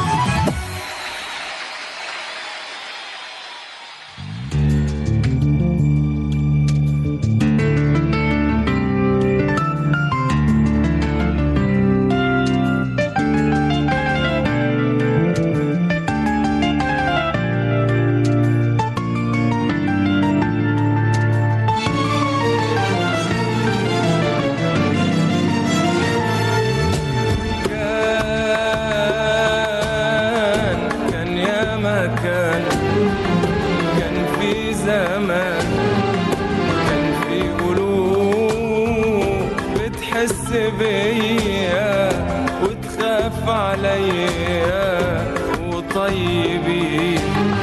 وتخاف عليا وطيبي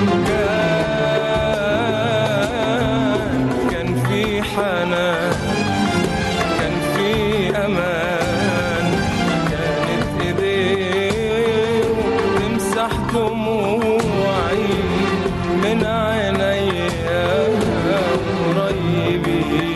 كان كان في حنان كان في امان كانت ايديه تمسح دموعي من عينيا قريبي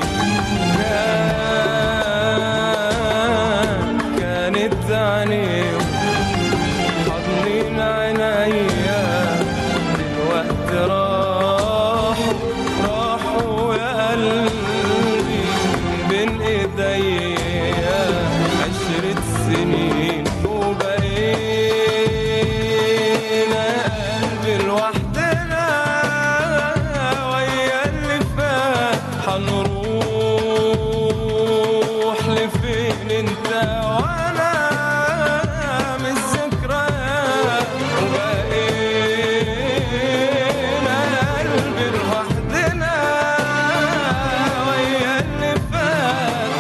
كان كانت عينيه حاضنين عينيا الوقت راح راحوا يا قلبي بين ايديا عشرة سنين وبقينا قلبي لوحدنا ويا اللي فات حنروح لفين انت وانا من الذكريات وبقينا قلبي لوحدنا ويا اللي فات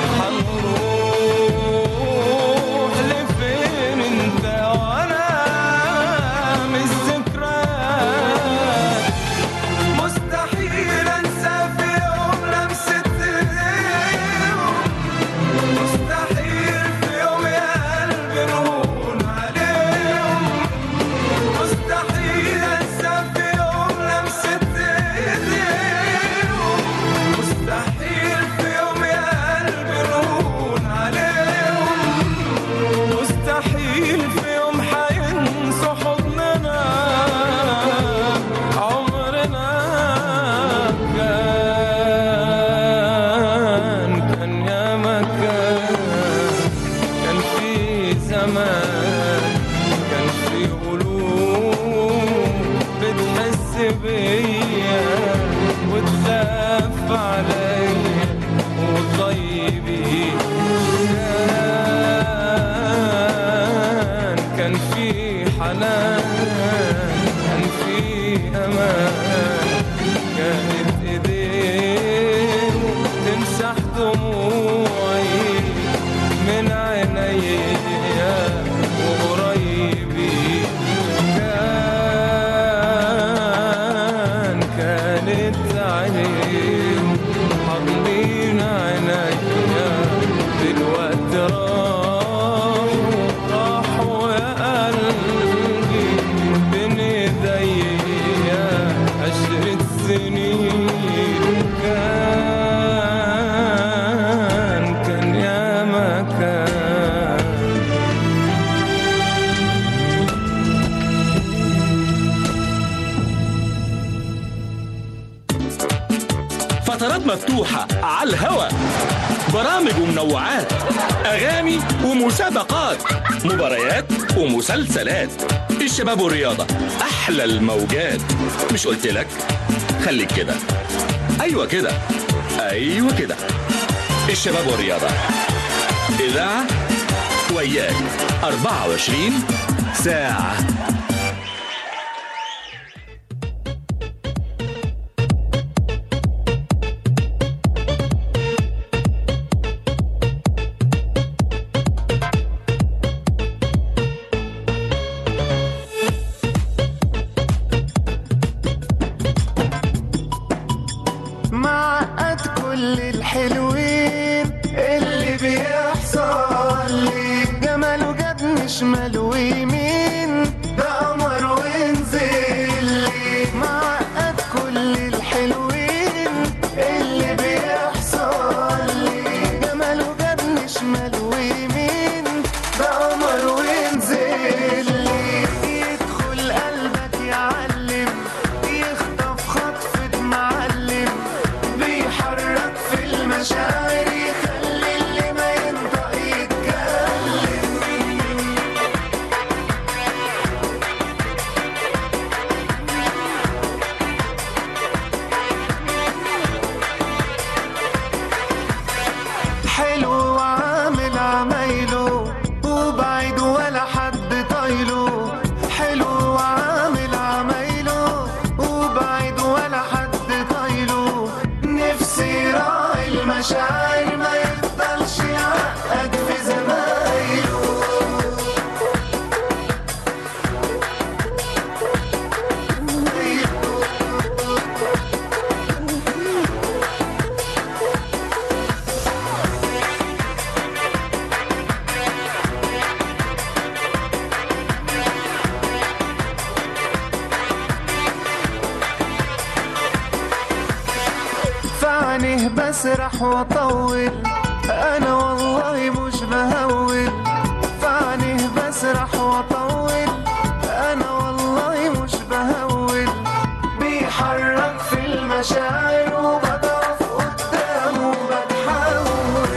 حنروح لفين انت وانا من الذكريات مستحيل انسى في يوم لمسة ايديهم مستحيل في يوم يا قلبي نهون عليهم مستحيل انسى في يوم لمسة ايديهم مستحيل في يوم يا قلبي نهون عليهم مستحيل في يوم حينسوا حضننا عمرنا كان كان يا مكان كان في زمان كان في قلوب بتحس بيا وتخاف عليا وطيبي كان كان في حنان كان في امان كانت ايديه تمسح دموعي من عينيا وقريبي كان كانت عينيه حاضنين عينيا دلوقتي راحوا راحوا يا قلبي بين ايديا عشرة سنين كان كان يا مكان فترات مفتوحة على الهوا برامج ومنوعات أغاني ومسابقات مباريات ومسلسلات الشباب والرياضة أحلى الموجات مش قلت لك خليك كده أيوة كده أيوة كده الشباب والرياضة إذاعة وياك 24 ساعة معقد كل الحلوين اللي بيحصل لي جماله جابني شمال ويمين ده قمر ونزل لي معقد كل الحلوين اللي بيحصل لي جماله جابني شمال ويمين ده قمر ونزل لي يدخل قلبك يعلم يخطف خطفة معلم بيحرك في المشاعر يخلي اللي ما ينطق يتكلم عينيه بسرح واطول انا والله مش بهول في عينيه بسرح واطول انا والله مش بهول بيحرك في المشاعر وبضعف قدامه بتحول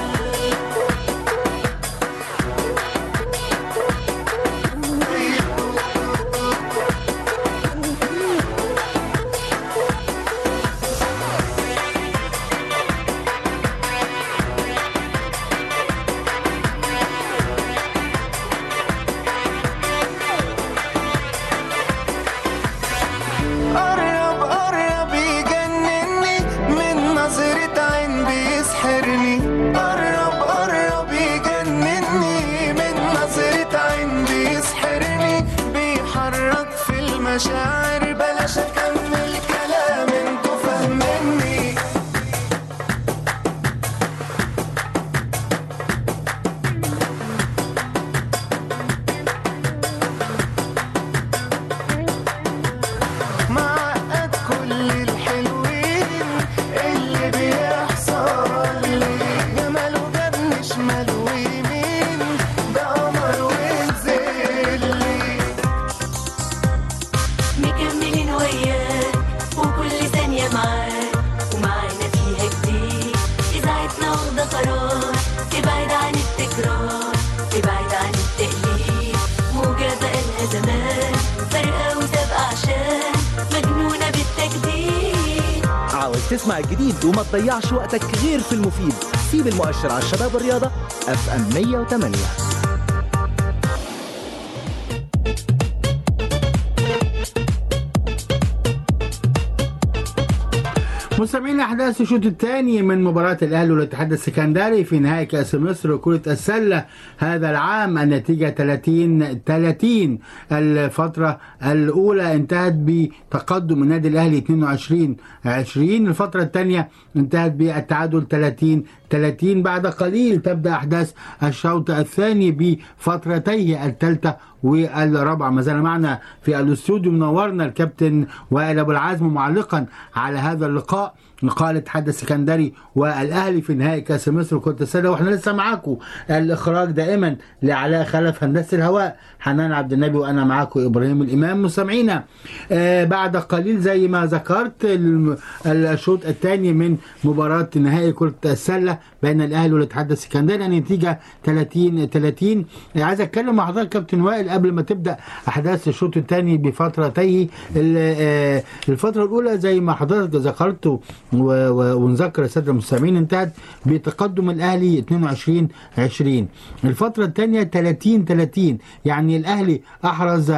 قرب قرب يجنني من نظرة عين بيسحرني قرب قرب يجنني من نظرة عين بيسحرني بيحرك في المشاعر بلاش اكمل كلام انتوا فاهميني معقد كل الحلوين اللي بيحصل لي جماله جاب شمال ويمين ده قمر وينزل لي مكملين وياك وكل ثانية معاك ومعانا فيها جديد إذاعتنا واخدة قرار تبعد عن التكرار تبعد عن التقليد موجة بقالها زمان فارقة وسابقة عشان مجنونة بالتجديد عاوز تسمع الجديد وما تضيعش وقتك غير في المفيد سيب المؤشر على الشباب والرياضة اف ام 108 مستمعين احداث الشوط الثاني من مباراه الاهلي والاتحاد السكندري في نهائي كاس مصر كره السله هذا العام النتيجه 30 30 الفتره الاولى انتهت بتقدم النادي الاهلي 22 20 الفتره الثانيه انتهت بالتعادل 30 30 بعد قليل تبدا احداث الشوط الثاني بفترتيه الثالثه والرابعه ما زال معنا في الاستوديو منورنا الكابتن وائل ابو العزم معلقا على هذا اللقاء لقاء الاتحاد السكندري والاهلي في نهائي كاس مصر كره السله واحنا لسه معاكم الاخراج دائما لعلاء خلف هندسه الهواء حنان عبد النبي وانا معاكم ابراهيم الامام مستمعينا آه بعد قليل زي ما ذكرت الم- الشوط الثاني من مباراه نهائي كره السله بين الاهلي والاتحاد السكندري النتيجه 30 30 آه، عايز اتكلم مع حضرتك كابتن وائل قبل ما تبدا احداث الشوط الثاني بفترتيه ال- آه، الفتره الاولى زي ما حضرتك ذكرت و- و- ونذكر الساده المستمعين انتهت بتقدم الاهلي 22 20 الفتره الثانيه 30 30 يعني الاهلي احرز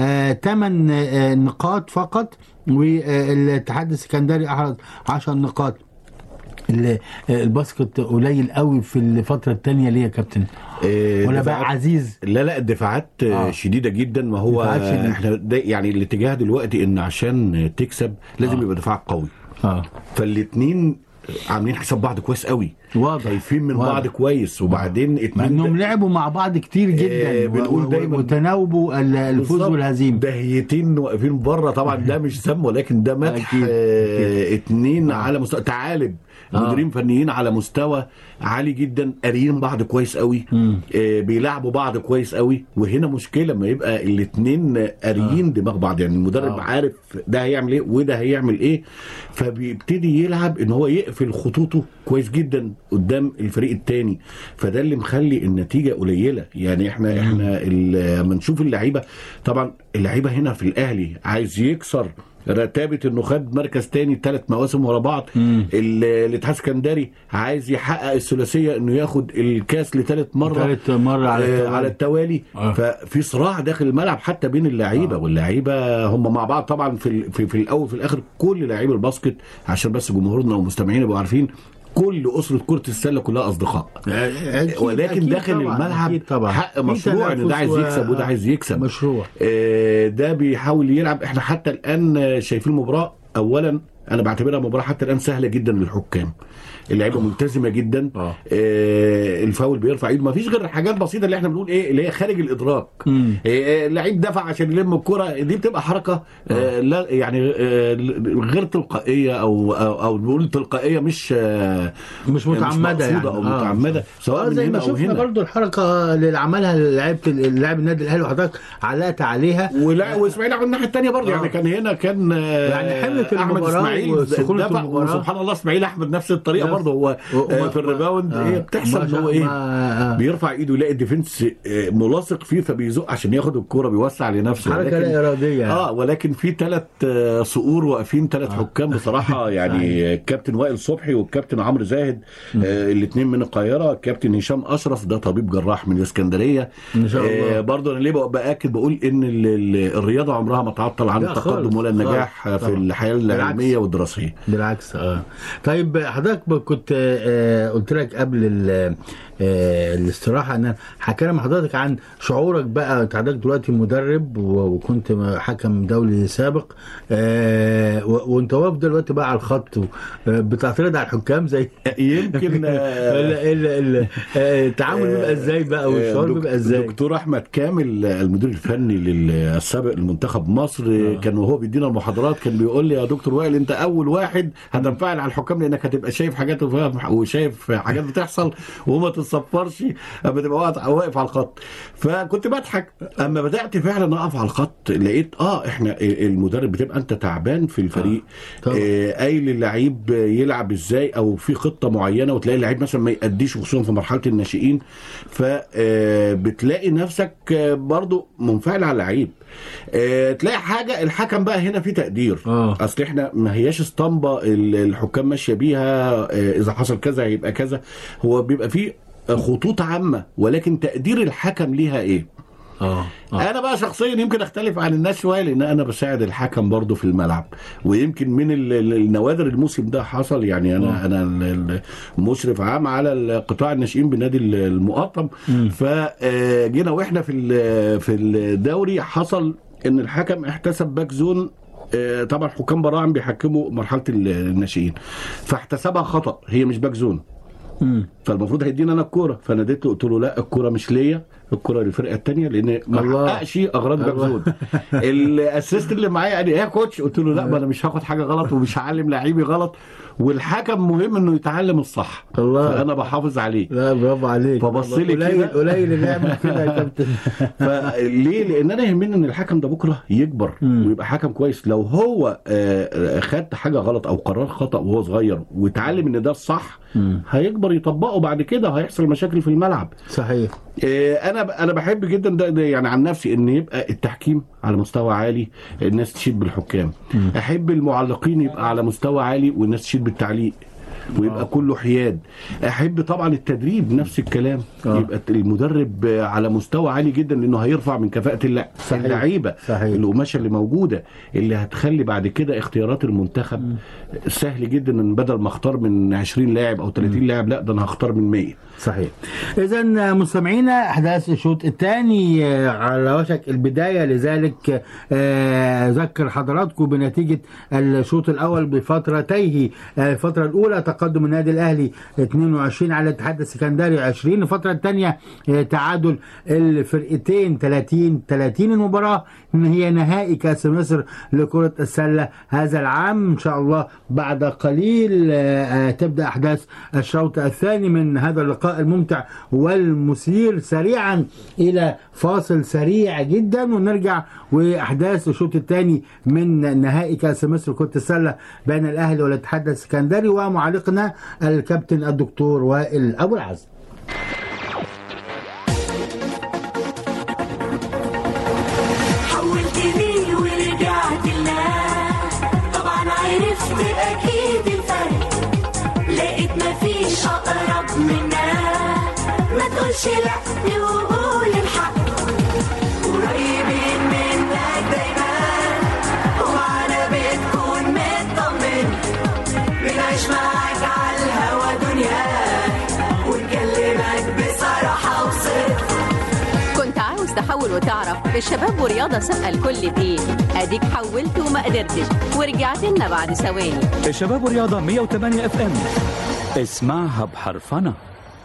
8 نقاط فقط والاتحاد السكندري احرز 10 نقاط ال- آه، الباسكت قليل قوي في الفتره الثانيه ليه يا كابتن آه، ولا دفاعات- بقى عزيز لا لا الدفاعات آه. آه. شديده جدا ما هو دفاعات شديدة. احنا دا يعني الاتجاه دلوقتي ان عشان تكسب لازم آه. يبقى دفاعك قوي اه فالاثنين عاملين حساب بعض كويس قوي واضح. خايفين من واضح. بعض كويس وبعدين مع اتنين انهم لعبوا مع بعض كتير جدا آه، بنقول و- و- دايماً- وتناوبوا ال- الفوز بالظبط. والهزيمه دهيتين واقفين بره طبعا ده مش ذم ولكن ده مدح أكيد. آه اتنين آه. على مستوى تعالب آه. مديرين فنيين على مستوى عالي جدا قاريين بعض كويس قوي مم. آه بيلعبوا بعض كويس قوي وهنا مشكله لما يبقى الاثنين قاريين دماغ بعض يعني المدرب آه. عارف ده هيعمل ايه وده هيعمل ايه فبيبتدي يلعب ان هو يقفل خطوطه كويس جدا قدام الفريق التاني فده اللي مخلي النتيجه قليله يعني احنا احنا ال- لما نشوف اللعيبه طبعا اللعيبه هنا في الاهلي عايز يكسر رتابه انه خد مركز تاني ثلاث مواسم ورا بعض ال- الاتحاد السكندري عايز يحقق الثلاثيه انه ياخد الكاس لثالث مره تالت مرة على آه، التوالي. على التوالي آه. ففي صراع داخل الملعب حتى بين اللعيبه واللعيبه هم مع بعض طبعا في ال- في, في الاول في الاخر كل لعيب الباسكت عشان بس جمهورنا ومستمعينا يبقوا عارفين كل اسره كره السله كلها اصدقاء أكيد- ولكن أكيد داخل طبعاً، الملعب أكيد طبعا حق في مشروع ان ده عايز تنافس و- يكسب وده عايز يكسب مشروع آه، ده بيحاول يلعب احنا حتى الان آه، شايفين المباراه اولا انا بعتبرها مباراه حتى الان سهله جدا للحكام اللعيبه ملتزمه جدا آه. آه الفاول بيرفع ايده ما فيش غير الحاجات بسيطه اللي احنا بنقول ايه اللي هي خارج الادراك مم. آه اللعيب دفع عشان يلم الكره دي بتبقى حركه آه لا يعني آه غير تلقائيه او او, أو نقول تلقائيه مش آه مش متعمده يعني مقصودة او متعمده سواء آه من زي هنا ما او شفنا هنا برضو الحركه اللي عملها لعيبه اللاعب النادي الاهلي وحضرتك علقت عليها ولا واسماعيل على الناحيه الثانيه برضه آه. يعني كان هنا كان آه، يعني حملة احمد المباراة اسماعيل وسخونة دفع المباراة. وسبحان الله اسماعيل احمد نفس الطريقه نفس- برضه هو و- آه، وما- في الريباوند آه. هي بتحصل ما ان هو شاء- ايه ما- آه. بيرفع ايده يلاقي الديفنس آه، ملاصق فيه فبيزق عشان ياخد الكوره بيوسع لنفسه حركة لا إرادية يعني. اه ولكن في ثلاث صقور واقفين ثلاث حكام بصراحه يعني الكابتن وائل صبحي والكابتن عمرو زاهد آه الاثنين من القاهره الكابتن هشام اشرف ده طبيب جراح من الاسكندريه إن شاء الله. آه برضه انا ليه بق- باكد بقول ان ال- ال- الرياضه عمرها ما تعطل عن لا التقدم خالص، ولا النجاح خالص، في طبعا. الحياه بالعكس. العلميه والدراسيه بالعكس اه طيب حضرتك ب- كنت آه قلت لك قبل ال- آه الاستراحه ان أنا هكلم حضرتك عن شعورك بقى انت حضرتك دلوقتي مدرب و- وكنت حكم دولي سابق آه و- وانت واقف دلوقتي بقى على الخط و- آه، بتعترض على الحكام زي يمكن آه، ال- ال- ال- آه، التعامل بيبقى ازاي بقى والشعور دك- بيبقى ازاي دكتور احمد كامل المدير الفني للسابق لمنتخب مصر كان وهو بيدينا المحاضرات كان بيقول لي يا دكتور وائل انت اول واحد هتنفعل على الحكام لانك هتبقى شايف حاجات وفاهم- وشايف حاجات بتحصل وما تتصفرش اما تبقى واقف- واقف على الخط فكنت بضحك اما بدات فعلا اقف على الخط لقيت اه احنا المدرب بتبقى انت تعبان في الفريق طبعا. آه قايل اللعيب يلعب ازاي او في خطه معينه وتلاقي اللعيب مثلا ما يأديش خصوصا في مرحله الناشئين فبتلاقي نفسك آه، برضو منفعل على اللعيب آه، تلاقي حاجه الحكم بقى هنا في تقدير آه. اصل احنا ما هياش اسطمبه ال- الحكام ماشيه بيها آه، اذا حصل كذا هيبقى كذا هو بيبقى فيه خطوط عامه ولكن تقدير الحكم ليها ايه اه اه انا بقى شخصيا يمكن اختلف عن الناس شويه لان انا بساعد الحكم برضه في الملعب ويمكن من ال- ال- النوادر الموسم ده حصل يعني انا انا ال- ال- مشرف عام على قطاع الناشئين بنادي ال- المقطم فجينا واحنا في ال- في الدوري حصل ان الحكم احتسب باك زون آه، طبعا حكام براعم بيحكموا مرحله ال- الناشئين فاحتسبها خطا هي مش باك زون مم. فالمفروض هيدينا انا الكوره فناديت له قلت له لا الكوره مش ليا الكوره للفرقه الثانيه لان ما الله. حققش اغراض باك الله. زون الاسيست اللي معايا قال لي ايه يا كوتش قلت له لا ما انا مش هاخد حاجه غلط ومش هعلم لعيبي غلط والحكم مهم انه يتعلم الصح الله. فانا بحافظ عليه لا برافو عليك فبص لي قليل كده. قليل اللي يعمل كده يا كابتن فليه؟ لان انا يهمني ان الحكم ده بكره يكبر مم. ويبقى حكم كويس لو هو آه، خد حاجه غلط او قرار خطا وهو صغير واتعلم ان ده الصح مم. هيكبر يطبقه بعد كده هيحصل مشاكل في الملعب صحيح آه، انا انا بحب جدا ده, ده يعني عن نفسي ان يبقى التحكيم على مستوى عالي الناس تشيد بالحكام احب المعلقين يبقى على مستوى عالي والناس تشيد بالتعليق ويبقى كله حياد احب طبعا التدريب نفس الكلام آه. يبقى المدرب على مستوى عالي جدا لانه هيرفع من كفاءه اللع- صحيح. اللعيبه صحيح. القماشه اللي موجوده اللي هتخلي بعد كده اختيارات المنتخب سهل جدا ان بدل ما اختار من 20 لاعب او 30 لاعب لا ده انا هختار من 100 صحيح اذا مستمعينا احداث الشوط الثاني آه، على وشك البدايه لذلك آه، اذكر حضراتكم بنتيجه الشوط الاول بفترتيه آه، الفتره الاولى تقدم النادي الاهلي 22 على الاتحاد السكندري 20 الفتره الثانيه آه، تعادل الفرقتين 30 30 المباراه إن هي نهائي كاس مصر لكره السله هذا العام ان شاء الله بعد قليل آه، آه، تبدا احداث الشوط الثاني من هذا اللقاء الممتع والمثير سريعا الى فاصل سريع جدا ونرجع واحداث الشوط الثاني من نهائي كاس مصر كره السله بين الاهلي والاتحاد السكندري ومعلقنا الكابتن الدكتور وائل ابو العزم حولتني ورجعت لنا طبعا عرفت اكيد الفرق لقيت مفيش اقرب منا ما تقولش لا وقول الحق قريبين منك دايما ومعانا بتكون مطمن بنعيش معاك على الهوا دنياك ونكلمك بصراحة وصدق كنت عاوز تحول وتعرف الشباب ورياضة سابقة الكل بإيه أديك حولت وما قدرتش ورجعت لنا بعد ثواني الشباب ورياضة 108 اف ام اسمعها بحرفنة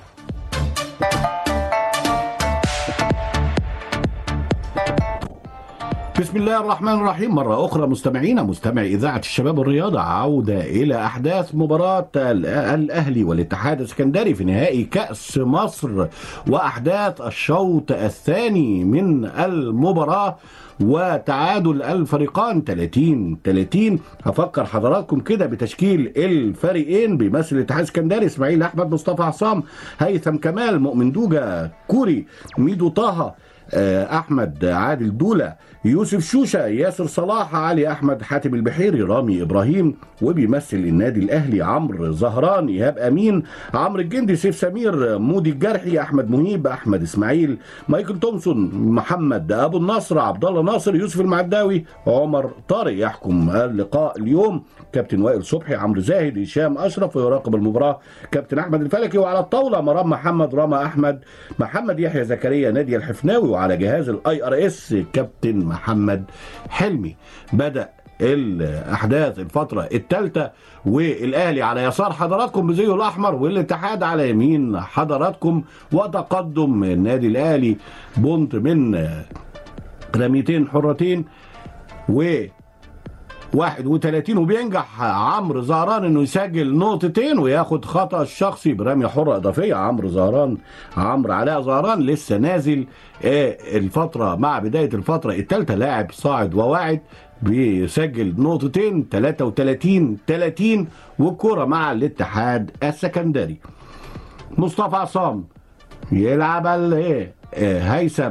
بسم الله الرحمن الرحيم مرة أخرى مستمعينا مستمع إذاعة الشباب والرياضة عودة إلى أحداث مباراة ال- الأهلي والاتحاد السكندري في نهائي كأس مصر وأحداث الشوط الثاني من المباراة وتعادل الفريقان 30 30 هفكر حضراتكم كده بتشكيل الفريقين بيمثل الاتحاد السكندري اسماعيل احمد مصطفى عصام هيثم كمال مؤمن دوجا كوري ميدو طه آه، احمد عادل دوله يوسف شوشه ياسر صلاح علي احمد حاتم البحيري رامي ابراهيم وبيمثل النادي الاهلي عمرو زهران ايهاب امين عمرو الجندي سيف سمير مودي الجرحي احمد مهيب احمد اسماعيل مايكل تومسون محمد ابو النصر عبد الله ناصر يوسف المعداوي عمر طارق يحكم اللقاء اليوم كابتن وائل صبحي عمرو زاهد هشام اشرف ويراقب المباراه كابتن احمد الفلكي وعلى الطاوله مرام محمد راما احمد محمد يحيى زكريا نادي الحفناوي وعلى جهاز الاي ار اس كابتن محمد حلمي بدا الاحداث الفتره الثالثه والاهلي على يسار حضراتكم بزيه الاحمر والاتحاد على يمين حضراتكم وتقدم النادي الاهلي بونت من رميتين حرتين و 31 وبينجح عمرو زهران انه يسجل نقطتين وياخد خطا الشخصي برميه حره اضافيه عمرو زهران عمرو علاء زهران لسه نازل آه، الفتره مع بدايه الفتره الثالثه لاعب صاعد وواعد بيسجل نقطتين 33 30 والكره مع الاتحاد السكندري مصطفى عصام يلعب ال- ايه آه، هيثم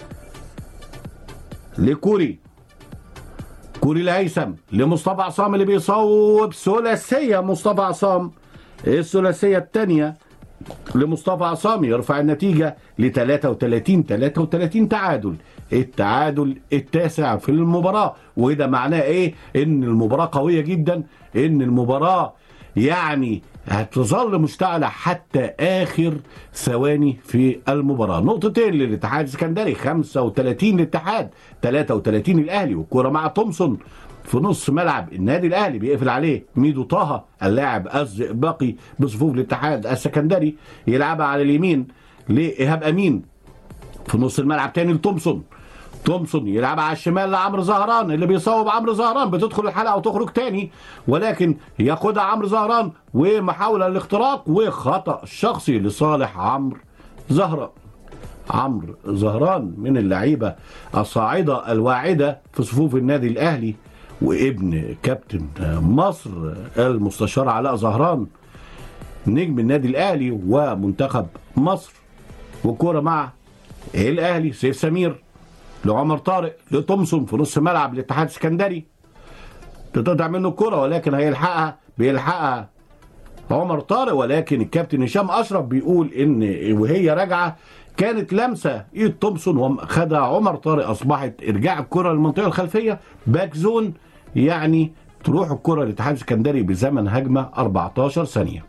لكوري كوري الهيثم لمصطفى عصام اللي بيصوب ثلاثيه مصطفى عصام الثلاثيه الثانيه لمصطفى عصام يرفع النتيجه ل 33 33 تعادل التعادل التاسع في المباراه وده معناه ايه ان المباراه قويه جدا ان المباراه يعني هتظل مشتعلة حتى آخر ثواني في المباراة نقطتين للاتحاد السكندري 35 للاتحاد 33 الأهلي والكرة مع تومسون في نص ملعب النادي الأهلي بيقفل عليه ميدو طه اللاعب الزئبقي بصفوف الاتحاد السكندري يلعبها على اليمين لإيهاب أمين في نص الملعب تاني لتومسون تومسون يلعبها على الشمال لعمرو زهران اللي بيصوب عمرو زهران بتدخل الحلقه وتخرج تاني ولكن ياخدها عمرو زهران ومحاوله الاختراق وخطا شخصي لصالح عمرو زهران عمرو زهران من اللعيبه الصاعده الواعده في صفوف النادي الاهلي وابن كابتن مصر المستشار علاء زهران نجم النادي الاهلي ومنتخب مصر والكوره مع الاهلي سيف سمير لعمر طارق لتومسون في نص ملعب الاتحاد السكندري تتقطع منه الكرة ولكن هيلحقها بيلحقها عمر طارق ولكن الكابتن هشام اشرف بيقول ان وهي راجعه كانت لمسه ايد تومسون وخدها عمر طارق اصبحت ارجاع الكره للمنطقه الخلفيه باك زون يعني تروح الكره للاتحاد السكندري بزمن هجمه 14 ثانيه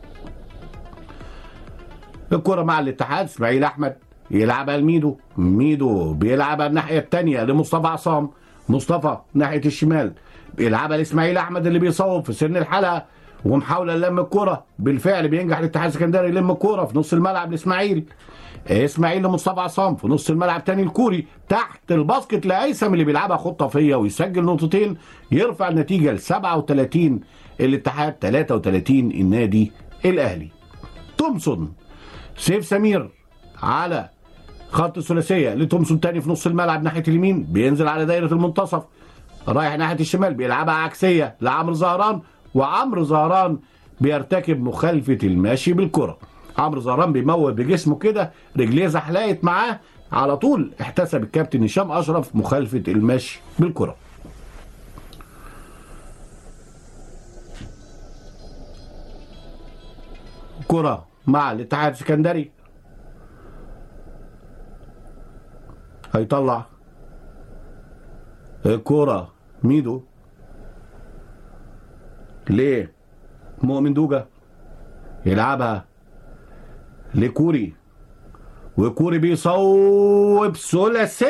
الكرة مع الاتحاد اسماعيل احمد يلعبها لميدو ميدو بيلعبها الناحية التانية لمصطفى عصام مصطفى ناحية الشمال بيلعبها لاسماعيل احمد اللي بيصوب في سن الحلقة ومحاولة لم الكرة بالفعل بينجح الاتحاد السكندري يلم الكرة في نص الملعب لاسماعيل اسماعيل لمصطفى عصام في نص الملعب تاني الكوري تحت الباسكت لهيثم اللي بيلعبها خطافيه ويسجل نقطتين يرفع النتيجه ل 37 الاتحاد 33 النادي الاهلي تومسون سيف سمير على خط الثلاثيه لتومسون تاني في نص الملعب ناحيه اليمين بينزل على دايره المنتصف رايح ناحيه الشمال بيلعبها عكسيه لعمرو زهران وعمرو زهران بيرتكب مخالفه الماشي بالكره عمرو زهران بيموت بجسمه كده رجليه زحلقت معاه على طول احتسب الكابتن هشام اشرف مخالفه المشي بالكره كره مع الاتحاد السكندري هيطلع الكرة ميدو ليه مؤمن دوجا يلعبها لكوري وكوري بيصوب ثلاثي